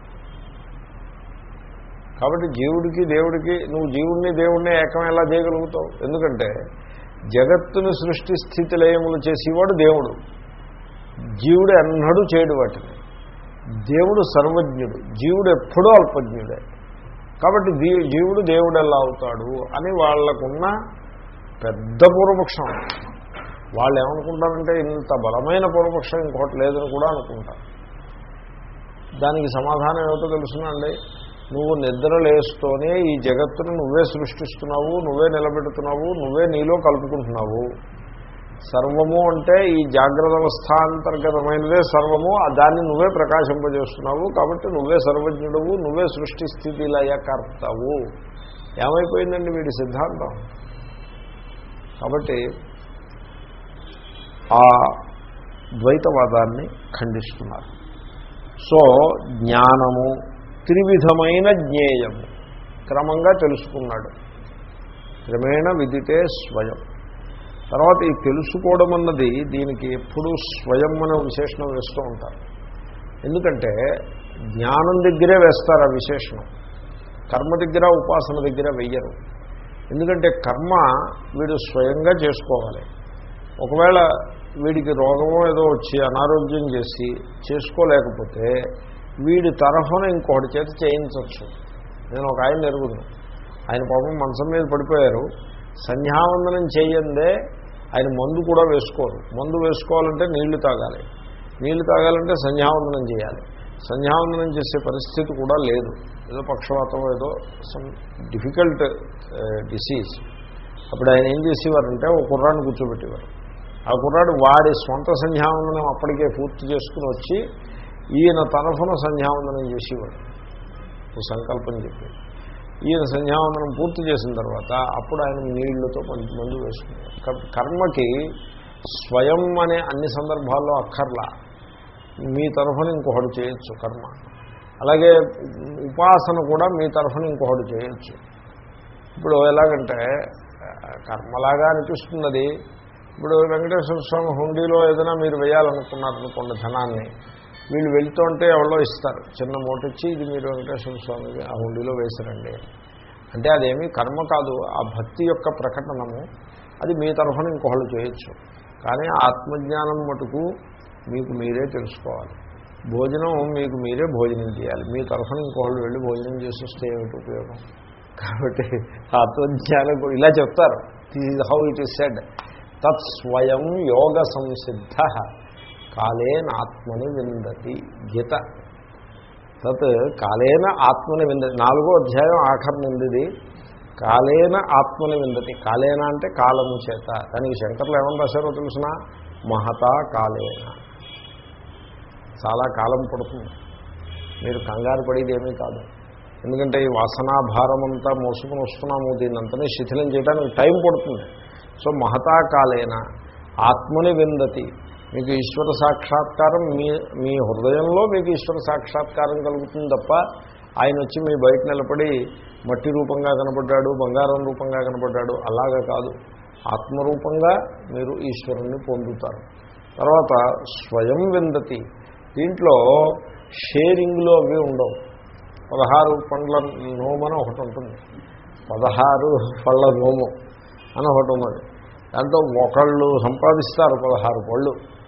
కాబట్టి జీవుడికి దేవుడికి నువ్వు జీవుడిని దేవుడిని ఏకం ఎలా చేయగలుగుతావు ఎందుకంటే జగత్తుని సృష్టి స్థితి లయములు చేసేవాడు దేవుడు జీవుడు ఎన్నడూ చేయడు వాటిని దేవుడు సర్వజ్ఞుడు జీవుడు ఎప్పుడూ అల్పజ్ఞుడే కాబట్టి దీ- జీవుడు దేవుడు ఎలా అవుతాడు అని వాళ్లకున్న పెద్ద పూర్వపక్షం వాళ్ళు ఏమనుకుంటారంటే ఇంత బలమైన పూర్వపక్షం ఇంకోటి లేదని కూడా అనుకుంటారు దానికి సమాధానం ఏమిటో తెలుసునండి నువ్వు నిద్ర లేస్తూనే ఈ జగత్తును నువ్వే సృష్టిస్తున్నావు నువ్వే నిలబెడుతున్నావు నువ్వే నీలో కలుపుకుంటున్నావు సర్వము అంటే ఈ జాగ్రత్త అవస్థాంతర్గతమైనదే సర్వము ఆ దాన్ని నువ్వే ప్రకాశింపజేస్తున్నావు కాబట్టి నువ్వే సర్వజ్ఞుడవు నువ్వే సృష్టి స్థితి లయకర్తవు ఏమైపోయిందండి వీడి సిద్ధాంతం కాబట్టి ఆ ద్వైతవాదాన్ని ఖండిస్తున్నారు సో జ్ఞానము త్రివిధమైన జ్ఞేయము క్రమంగా తెలుసుకున్నాడు క్రమేణ విదితే స్వయం తర్వాత ఈ తెలుసుకోవడం అన్నది దీనికి ఎప్పుడూ స్వయం అనే విశేషణం వేస్తూ ఉంటారు ఎందుకంటే జ్ఞానం దగ్గరే వేస్తారు ఆ విశేషణం కర్మ దగ్గర ఉపాసన దగ్గర వెయ్యరు ఎందుకంటే కర్మ వీడు స్వయంగా చేసుకోవాలి ఒకవేళ వీడికి రోగమో ఏదో వచ్చి అనారోగ్యం చేసి చేసుకోలేకపోతే వీడి తరఫున ఇంకొకటి చేత చేయించవచ్చు నేను ఒక ఆయన ఎరుగుదును ఆయన పాపం మంచం మీద పడిపోయారు సంధ్యావందనం చేయందే ఆయన మందు కూడా వేసుకోరు మందు వేసుకోవాలంటే నీళ్లు తాగాలి నీళ్లు తాగాలంటే సంధ్యావందనం చేయాలి సంధ్యావందనం చేసే పరిస్థితి కూడా లేదు ఏదో పక్షవాతం ఏదో సమ్ డిఫికల్ట్ డిసీజ్ అప్పుడు ఆయన ఏం చేసేవారంటే ఒక కుర్రాన్ని కూర్చోబెట్టేవారు ఆ కుర్రాడు వాడి స్వంత సంధ్యావందనం అప్పటికే పూర్తి చేసుకుని వచ్చి ఈయన తరఫున సంధ్యావందనం చేసేవాడు ఒక సంకల్పం చెప్పి ఈయన సంధ్యావందనం పూర్తి చేసిన తర్వాత అప్పుడు ఆయన నీళ్లతో మందు వేసుకున్నారు కాబట్టి కర్మకి స్వయం అనే అన్ని సందర్భాల్లో అక్కర్లా మీ తరఫున ఇంకొకటి చేయొచ్చు కర్మ అలాగే ఉపాసన కూడా మీ తరఫున ఇంకొకటి చేయొచ్చు ఇప్పుడు ఎలాగంటే కర్మలాగా అనిపిస్తున్నది ఇప్పుడు వెంకటేశ్వర స్వామి హుండీలో ఏదైనా మీరు వేయాలనుకున్నారనుకోండి ధనాన్ని వీళ్ళు వెళ్తుంటే ఎవరో ఇస్తారు చిన్న మూట ఇచ్చి ఇది మీరు వెంకటేశ్వర స్వామికి ఆ హుండీలో వేసిరండి అంటే అదేమీ కర్మ కాదు ఆ భక్తి యొక్క ప్రకటనము అది మీ తరఫున ఇంకొకళ్ళు చేయొచ్చు కానీ ఆత్మజ్ఞానం మటుకు మీకు మీరే తెలుసుకోవాలి భోజనం మీకు మీరే భోజనం చేయాలి మీ తరఫున ఇంకొకళ్ళు వెళ్ళి భోజనం చేసి వస్తే ఏమిటి ఉపయోగం కాబట్టి ఆత్మజ్ఞానం కూడా ఇలా చెప్తారు this how it is said తత్స్వయం యోగ సంసిద్ధ కాలేన ఆత్మని విందతి గీత తత్ కాలేన ఆత్మని విందతి నాలుగో అధ్యాయం ఆఖరి నిందిది కాలేన ఆత్మని విందతి కాలేన అంటే కాలము చేత దానికి శంకర్లు ఏమని రాశారో తెలుసిన మహతా కాలేన చాలా కాలం పడుతుంది మీరు కంగారు పడేది ఏమీ కాదు ఎందుకంటే ఈ వాసనాభారం అంతా మోసుకుని వస్తున్నాము దీన్నంతనే శిథిలం చేయడానికి టైం పడుతుంది సో మహతా కాలేన ఆత్మని విందతి మీకు ఈశ్వర సాక్షాత్కారం మీ మీ హృదయంలో మీకు ఈశ్వర సాక్షాత్కారం కలుగుతుంది తప్ప ఆయన వచ్చి మీ బయట నిలబడి మట్టి రూపంగా కనపడ్డాడు బంగారం రూపంగా కనపడ్డాడు అలాగా కాదు ఆత్మరూపంగా మీరు ఈశ్వరుణ్ణి పొందుతారు తర్వాత స్వయం విందతి దీంట్లో షేరింగ్లో అవి ఉండవు పదహారు పండ్ల నోమని ఒకటి ఉంటుంది పదహారు పళ్ళ నోము అని ఒకటి ఉన్నది దాంట్లో ఒకళ్ళు సంపాదిస్తారు పదహారు పళ్ళు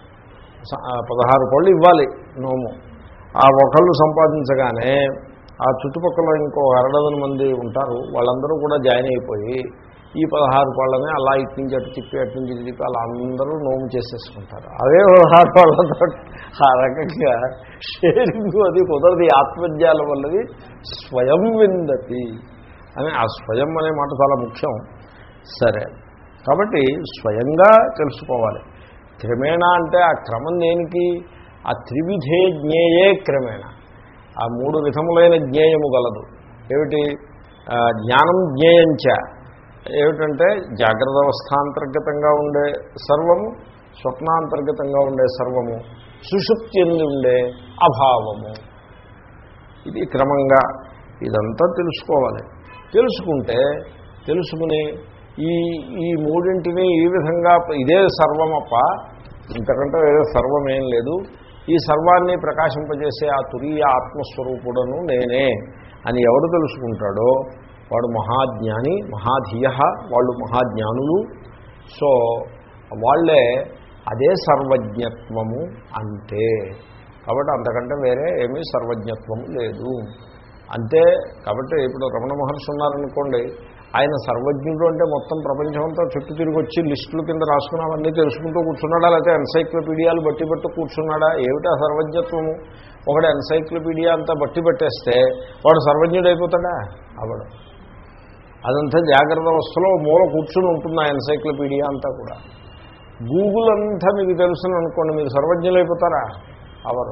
పదహారు పళ్ళు ఇవ్వాలి నోము ఆ ఒకళ్ళు సంపాదించగానే ఆ చుట్టుపక్కల ఇంకో అరడదన మంది ఉంటారు వాళ్ళందరూ కూడా జాయిన్ అయిపోయి ఈ పదహారు పళ్ళనే అలా ఇటు నుంచి అటు తిప్పి అటు నుంచి తిప్పి అలా అందరూ నోము చేసేసుకుంటారు అదే పదహారు పళ్ళతో ఆ రకంగా షేరింగ్ అది కుదరది ఆత్మజ్ఞానం వల్లది స్వయం విందతి అని ఆ స్వయం అనే మాట చాలా ముఖ్యం సరే కాబట్టి స్వయంగా తెలుసుకోవాలి క్రమేణ అంటే ఆ క్రమం దేనికి ఆ త్రివిధే జ్ఞేయే క్రమేణ ఆ మూడు విధములైన జ్ఞేయము గలదు ఏమిటి జ్ఞానం జ్ఞేయంచ ఏమిటంటే జాగ్రత్త అవస్థాంతర్గతంగా ఉండే సర్వము స్వప్నాంతర్గతంగా ఉండే సర్వము సుషుప్తి ఉండే అభావము ఇది క్రమంగా ఇదంతా తెలుసుకోవాలి తెలుసుకుంటే తెలుసుకుని ఈ ఈ మూడింటిని ఈ విధంగా ఇదే సర్వమప్ప ఇంతకంటే ఏదో సర్వమేం లేదు ఈ సర్వాన్ని ప్రకాశింపజేసే ఆ తురీయ ఆత్మస్వరూపుడను నేనే అని ఎవడు తెలుసుకుంటాడో వాడు మహాజ్ఞాని మహాధీయ వాళ్ళు మహాజ్ఞానులు సో వాళ్ళే అదే సర్వజ్ఞత్వము అంటే కాబట్టి అంతకంటే వేరే ఏమీ సర్వజ్ఞత్వము లేదు అంతే కాబట్టి ఇప్పుడు రమణ మహర్షి ఉన్నారనుకోండి ఆయన సర్వజ్ఞుడు అంటే మొత్తం ప్రపంచం అంతా చుట్టూ తిరిగి వచ్చి లిస్టుల కింద రాసుకున్నావన్నీ తెలుసుకుంటూ కూర్చున్నాడా లేకపోతే ఎన్సైక్లోపీడియాలు బట్టి బట్టి కూర్చున్నాడా ఏమిటా సర్వజ్ఞత్వము ఒకడు ఎన్సైక్లోపీడియా అంతా బట్టి పెట్టేస్తే వాడు సర్వజ్ఞుడు అయిపోతాడా అవడు అదంతా జాగ్రత్త అవస్థలో మూల కూర్చుని ఉంటుంది ఆ ఎన్సైక్లోపీడియా అంతా కూడా గూగుల్ అంతా మీకు తెలుసును అనుకోండి మీరు సర్వజ్ఞులు అయిపోతారా అవరు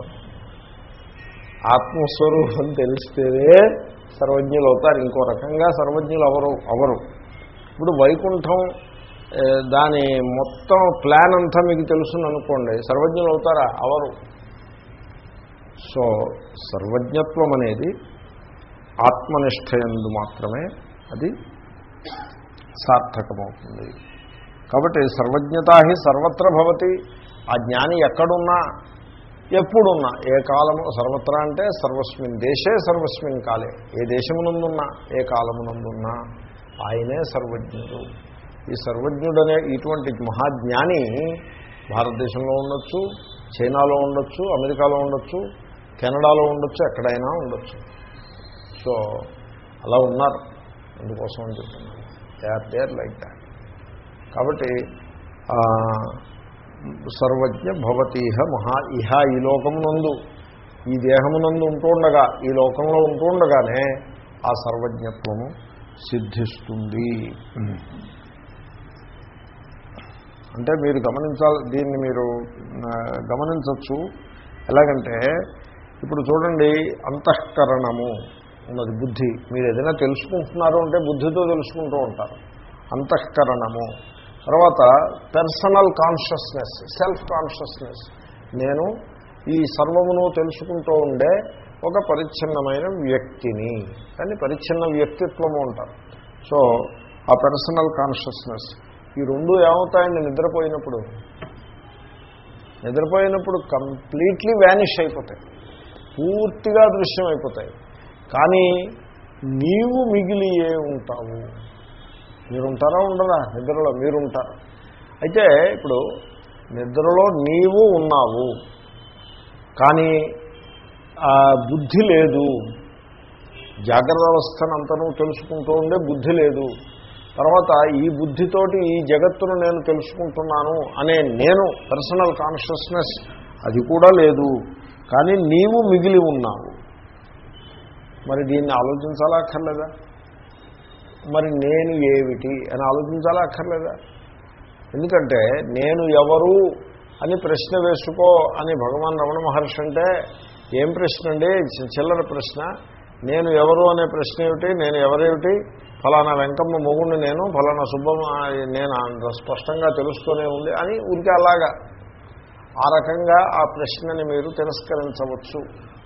ఆత్మస్వరూపం తెలిస్తేనే సర్వజ్ఞులు అవుతారు ఇంకో రకంగా సర్వజ్ఞులు అవరు అవరు ఇప్పుడు వైకుంఠం ఏ, దాని మొత్తం ప్లాన్ అంతా మీకు తెలుసును అనుకోండి సర్వజ్ఞులు అవుతారా అవరు సో సర్వజ్ఞత్వం అనేది ఆత్మనిష్టయందు మాత్రమే అది సార్థకమవుతుంది కాబట్టి సర్వజ్ఞతా హి సర్వత్ర భవతి ఆ జ్ఞాని ఎక్కడున్నా ఎప్పుడున్నా ఏ కాలము సర్వత్రా అంటే సర్వస్మిన్ దేశే సర్వస్మిన్ కాలే ఏ దేశమునందున్నా ఏ కాలమునందున్నా ఆయనే సర్వజ్ఞుడు ఈ సర్వజ్ఞుడనే ఇటువంటి మహాజ్ఞాని భారతదేశంలో ఉండొచ్చు చైనాలో ఉండొచ్చు అమెరికాలో ఉండొచ్చు కెనడాలో ఉండొచ్చు ఎక్కడైనా ఉండొచ్చు సో అలా ఉన్నారు అందుకోసం అని చెప్తున్నాను they are there like that కాబట్టి ఆ, సర్వజ్ఞ భవతీహ మహా ఇహ ఈ లోకమునందు ఈ దేహమునందు ఉంటుండగా ఈ లోకంలో ఉంటుండగానే ఆ సర్వజ్ఞత్వము సిద్ధిస్తుంది అంటే మీరు గమనించాలి దీన్ని మీరు ఆ, గమనించవచ్చు ఎలాగంటే ఇప్పుడు చూడండి అంతఃకరణము ఉన్నది బుద్ధి మీరు ఏదైనా తెలుసుకుంటున్నారు అంటే బుద్ధితో తెలుసుకుంటూ ఉంటారు అంతఃకరణము తర్వాత పర్సనల్ కాన్షియస్నెస్ సెల్ఫ్ కాన్షియస్నెస్ నేను ఈ సర్వమును తెలుసుకుంటూ ఉండే ఒక పరిచ్ఛిన్నమైన వ్యక్తిని కానీ పరిచ్ఛిన్న వ్యక్తిత్వము అంటారు సో ఆ పర్సనల్ కాన్షియస్నెస్ ఈ రెండు ఏమవుతాయండి నిద్రపోయినప్పుడు నిద్రపోయినప్పుడు కంప్లీట్లీ వ్యానిష్ అయిపోతాయి పూర్తిగా దృశ్యం అయిపోతాయి కానీ నీవు మిగిలియే ఉంటావు మీరుంటారా ఉండరా నిద్రలో మీరుంటారు అయితే ఇప్పుడు నిద్రలో నీవు ఉన్నావు కానీ ఆ బుద్ధి లేదు జాగ్రత్త అవస్థనంతను తెలుసుకుంటూ ఉండే బుద్ధి లేదు తర్వాత ఈ బుద్ధితోటి ఈ జగత్తును నేను తెలుసుకుంటున్నాను అనే నేను పర్సనల్ కాన్షియస్నెస్ అది కూడా లేదు కానీ నీవు మిగిలి ఉన్నావు మరి దీన్ని ఆలోచించాలా అక్కర్లేదా మరి నేను ఏమిటి అని ఆలోచించాలా అక్కర్లేదా ఎందుకంటే నేను ఎవరు అని ప్రశ్న వేసుకో అని భగవాన్ రమణ మహర్షి అంటే ఏం ప్రశ్న అండి చి- చిల్లర ప్రశ్న నేను ఎవరు అనే ప్రశ్న ఏమిటి నేను ఎవరేమిటి ఫలానా వెంకమ్మ మొగుడిని నేను ఫలానా సుబ్బమ్మ నేను అంత స్పష్టంగా తెలుస్తూనే ఉంది అని ఊరికే అలాగా ఆ రకంగా ఆ ప్రశ్నని మీరు తిరస్కరించవచ్చు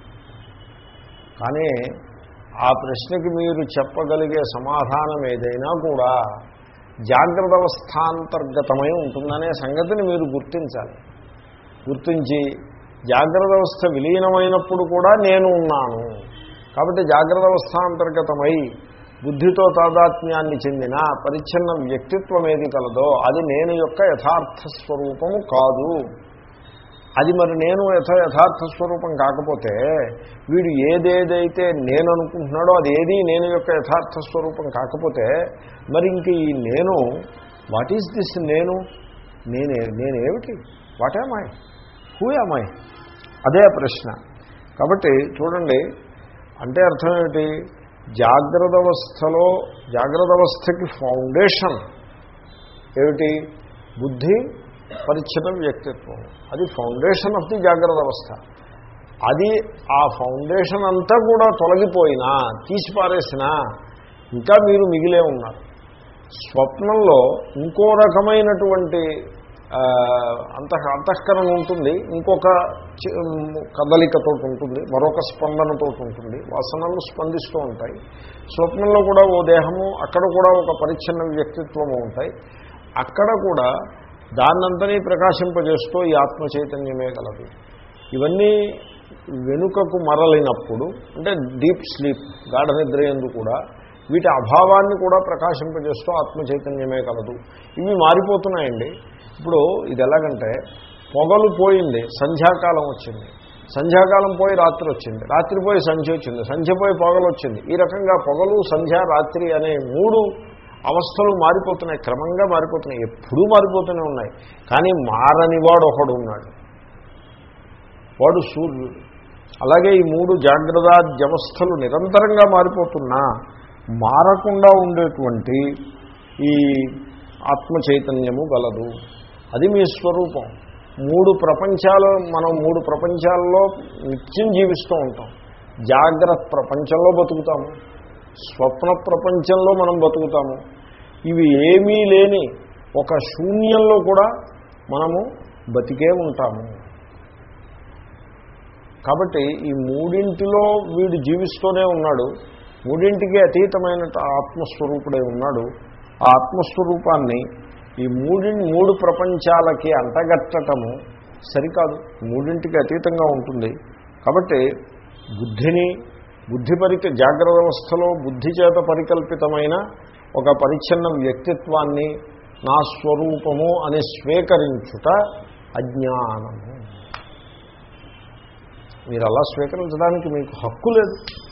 కానీ ఆ ప్రశ్నకి మీరు చెప్పగలిగే సమాధానం ఏదైనా కూడా జాగ్రత్త అవస్థాంతర్గతమై ఉంటుందనే సంగతిని మీరు గుర్తించాలి గుర్తించి జాగ్రత్త అవస్థ విలీనమైనప్పుడు కూడా నేను ఉన్నాను కాబట్టి జాగ్రత్త అవస్థాంతర్గతమై బుద్ధితో తాదాత్మ్యాన్ని చెందిన పరిచ్ఛిన్న వ్యక్తిత్వం ఏది కలదో అది నేను యొక్క యథార్థ స్వరూపము కాదు అది మరి నేను యథ యథార్థ స్వరూపం కాకపోతే వీడు ఏదేదైతే నేను అనుకుంటున్నాడో అది ఏది నేను యొక్క యథార్థ స్వరూపం కాకపోతే మరి ఇంక ఈ నేను వాట్ ఈజ్ దిస్ నేను నేనే నేనేమిటి వాట్ ఏమాయ్ హూ ఏమాయ్ అదే ప్రశ్న కాబట్టి చూడండి అంటే అర్థం ఏమిటి జాగ్రత్త అవస్థలో జాగ్రత్త అవస్థకి ఫౌండేషన్ ఏమిటి బుద్ధి పరిచ్ఛిన్న వ్యక్తిత్వం అది ఫౌండేషన్ ఆఫ్ ది జాగ్రత్త అవస్థ అది ఆ ఫౌండేషన్ అంతా కూడా తొలగిపోయినా తీసిపారేసినా ఇంకా మీరు మిగిలే ఉన్నారు స్వప్నంలో ఇంకో రకమైనటువంటి ఆ, అంత అంతఃకరణ ఉంటుంది ఇంకొక చి- కదలికతో ఉంటుంది మరొక స్పందనతో ఉంటుంది వాసనలు స్పందిస్తూ ఉంటాయి స్వప్నంలో కూడా ఓ దేహము అక్కడ కూడా ఒక పరిచ్ఛిన్న వ్యక్తిత్వము ఉంటాయి అక్కడ కూడా దాన్నంతని ప్రకాశింపజేస్తూ ఈ ఆత్మ చైతన్యమే గలదు ఇవన్నీ వెనుకకు మరలినప్పుడు అంటే డీప్ స్లీప్ గాఢ నిద్ర ఎందు కూడా వీటి అభావాన్ని కూడా ప్రకాశింపజేస్తూ ఆత్మ చైతన్యమే కలదు ఇవి మారిపోతున్నాయండి ఇప్పుడు ఇది ఎలాగంటే పొగలు పోయింది సంధ్యాకాలం వచ్చింది సంధ్యాకాలం పోయి రాత్రి వచ్చింది రాత్రి పోయి సంధ్య వచ్చింది సంధ్య పోయి పొగలు వచ్చింది ఈ రకంగా పొగలు సంధ్య రాత్రి అనే మూడు అవస్థలు మారిపోతున్నాయి క్రమంగా మారిపోతున్నాయి ఎప్పుడూ మారిపోతూనే ఉన్నాయి కానీ మారని వాడు ఒకడు ఉన్నాడు వాడు సూర్యుడు అలాగే ఈ మూడు జాగ్రత్తాద్యవస్థలు నిరంతరంగా మారిపోతున్నా మారకుండా ఉండేటువంటి ఈ ఆత్మ చైతన్యము గలదు అది మీ స్వరూపం మూడు ప్రపంచాలు మనం మూడు ప్రపంచాల్లో నిత్యం జీవిస్తూ ఉంటాం జాగ్రత్త ప్రపంచంలో బతుకుతాము స్వప్న ప్రపంచంలో మనం బతుకుతాము ఇవి ఏమీ లేని ఒక శూన్యంలో కూడా మనము బతికే ఉంటాము కాబట్టి ఈ మూడింటిలో వీడు జీవిస్తూనే ఉన్నాడు మూడింటికి అతీతమైన ఆత్మస్వరూపుడై ఉన్నాడు ఆ ఆత్మస్వరూపాన్ని ఈ మూడి మూడు ప్రపంచాలకి అంటగట్టటము సరికాదు మూడింటికి అతీతంగా ఉంటుంది కాబట్టి బుద్ధిని బుద్ధి పరిక జాగ్రత్త వ్యవస్థలో బుద్ధి చేత పరికల్పితమైన ఒక పరిచ్ఛిన్న వ్యక్తిత్వాన్ని నా స్వరూపము అని స్వీకరించుట అజ్ఞానము మీరు అలా స్వీకరించడానికి మీకు హక్కు లేదు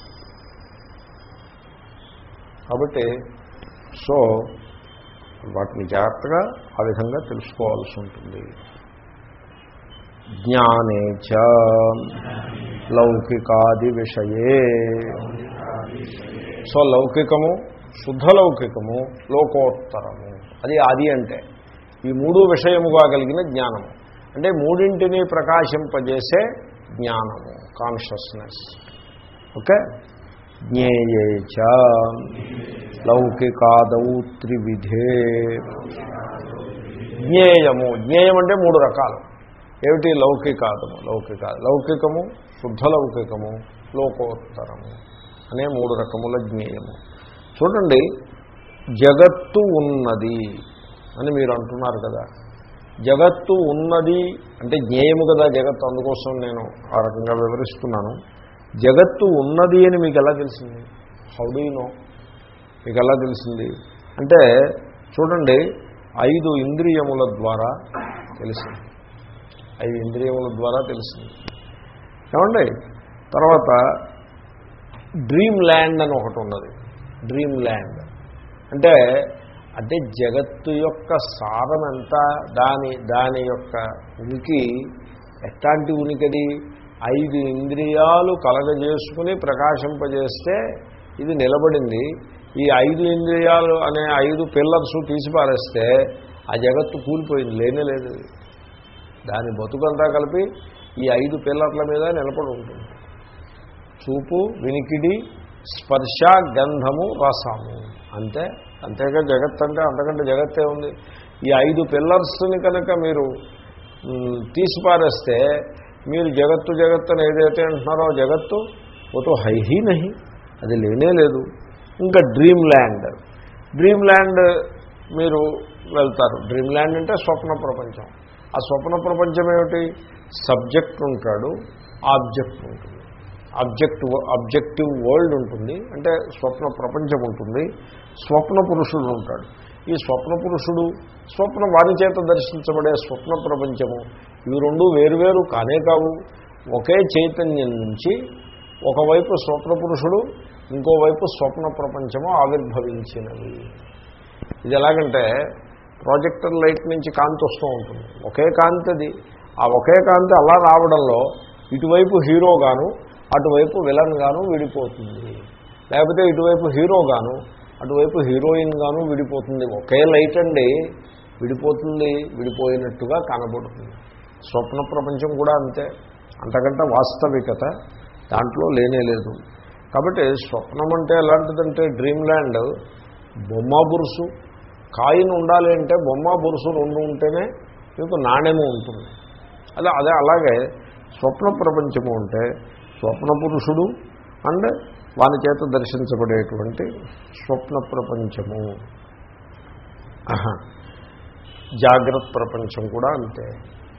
కాబట్టి సో వాటిని జాగ్రత్తగా ఆ విధంగా తెలుసుకోవాల్సి ఉంటుంది జ్ఞానే చ లౌకికాది విషయే సో లౌకికము శుద్ధ లౌకికము లోకోత్తరము అది ఆది అంటే ఈ మూడు విషయముగా కలిగిన జ్ఞానము అంటే మూడింటిని ప్రకాశింపజేసే జ్ఞానము కాన్షియస్నెస్ ఓకే జ్ఞేయే చ లౌకికాదౌ త్రివిధే జ్ఞేయము జ్ఞేయం అంటే మూడు రకాలు ఏమిటి లౌకికాదము లౌకిక లౌకికము శుద్ధ లౌకికము లోకోత్తరము అనే మూడు రకముల జ్ఞేయము చూడండి జగత్తు ఉన్నది అని మీరు అంటున్నారు కదా జగత్తు ఉన్నది అంటే జ్ఞేయము కదా జగత్తు అందుకోసం నేను ఆ రకంగా వివరిస్తున్నాను జగత్తు ఉన్నది అని మీకు ఎలా తెలిసింది హౌ డూ నో మీకు ఎలా తెలిసింది అంటే చూడండి ఐదు ఇంద్రియముల ద్వారా తెలిసింది ఐదు ఇంద్రియముల ద్వారా తెలిసింది ఏమండి తర్వాత డ్రీమ్ ల్యాండ్ అని ఒకటి ఉన్నది డ్రీమ్ ల్యాండ్ అంటే అంటే జగత్తు యొక్క సారం ఎంత దాని దాని యొక్క ఉనికి ఎట్లాంటి ఉనికది ఐదు ఇంద్రియాలు కలగజేసుకుని ప్రకాశింపజేస్తే ఇది నిలబడింది ఈ ఐదు ఇంద్రియాలు అనే ఐదు పిల్లర్స్ తీసి పారేస్తే ఆ జగత్తు కూలిపోయింది లేనే లేదు దాని బతుకంతా కలిపి ఈ ఐదు పిల్లర్ల మీద నిలబడి ఉంటుంది చూపు వినికిడి స్పర్శ గంధము రసము అంతే అంతేగా జగత్ అంటే అంతకంటే జగత్తే ఉంది ఈ ఐదు పిల్లర్స్ని కనుక మీరు మ్, తీసిపారేస్తే మీరు జగత్తు జగత్తు అని ఏదైతే అంటున్నారో జగత్తు ఓతో హైహీ నహి అది లేనే లేదు ఇంకా డ్రీమ్ ల్యాండ్ డ్రీమ్ ల్యాండ్ మీరు వెళ్తారు డ్రీమ్ ల్యాండ్ అంటే స్వప్న ప్రపంచం ఆ స్వప్న ప్రపంచం ఏమిటి సబ్జెక్ట్ ఉంటాడు ఆబ్జెక్ట్ ఉంటుంది ఆబ్జెక్ట్ ఆబ్జెక్టివ్ వరల్డ్ ఉంటుంది అంటే స్వప్న ప్రపంచం ఉంటుంది స్వప్న పురుషుడు ఉంటాడు ఈ స్వప్న పురుషుడు స్వప్న వారి చేత దర్శించబడే స్వప్న ప్రపంచము ఇవి రెండు వేరువేరు కానే కావు ఒకే చైతన్యం నుంచి ఒకవైపు స్వప్న పురుషుడు ఇంకోవైపు స్వప్న ప్రపంచము ఆవిర్భవించినవి ఇది ఎలాగంటే ప్రాజెక్టర్ లైట్ నుంచి కాంతి వస్తూ ఉంటుంది ఒకే కాంతి అది ఆ ఒకే కాంతి అలా రావడంలో ఇటువైపు హీరో గాను అటువైపు విలన్ గాను విడిపోతుంది లేకపోతే ఇటువైపు హీరో గాను అటువైపు హీరోయిన్ గాను విడిపోతుంది ఒకే లైట్ అండి విడిపోతుంది విడిపోయినట్టుగా కనబడుతుంది స్వప్న ప్రపంచం కూడా అంతే అంతకంటే వాస్తవికత దాంట్లో లేనే లేదు కాబట్టి స్వప్నం అంటే ఎలాంటిదంటే డ్రీమ్ ల్యాండ్ బొమ్మ బురుసు కాయిన్ ఉండాలి అంటే బొమ్మ బురుసు రెండు ఉంటేనే మీకు నాణ్యము ఉంటుంది అదే అదే అలాగే స్వప్న ప్రపంచము అంటే స్వప్న పురుషుడు అండ్ వాని చేత దర్శించబడేటువంటి స్వప్న ప్రపంచము ఆహా. జాగ్రత్త ప్రపంచం కూడా అంతే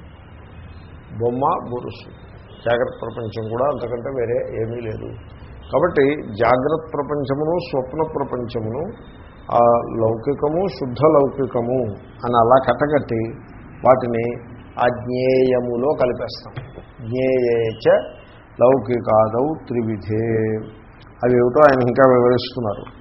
బొమ్మ బురుసు జాగ్రత్త ప్రపంచం కూడా అంతకంటే వేరే ఏమీ లేదు కాబట్టి జాగ్రత్త ప్రపంచమును స్వప్న ప్రపంచమును ఆ లౌకికము శుద్ధ లౌకికము అని అలా కట్టగట్టి వాటిని ఆ జ్ఞేయములో కలిపేస్తాం జ్ఞేయేచ లౌకికాదౌ త్రివిధే అవి ఏమిటో ఆయన ఇంకా వివరిస్తున్నారు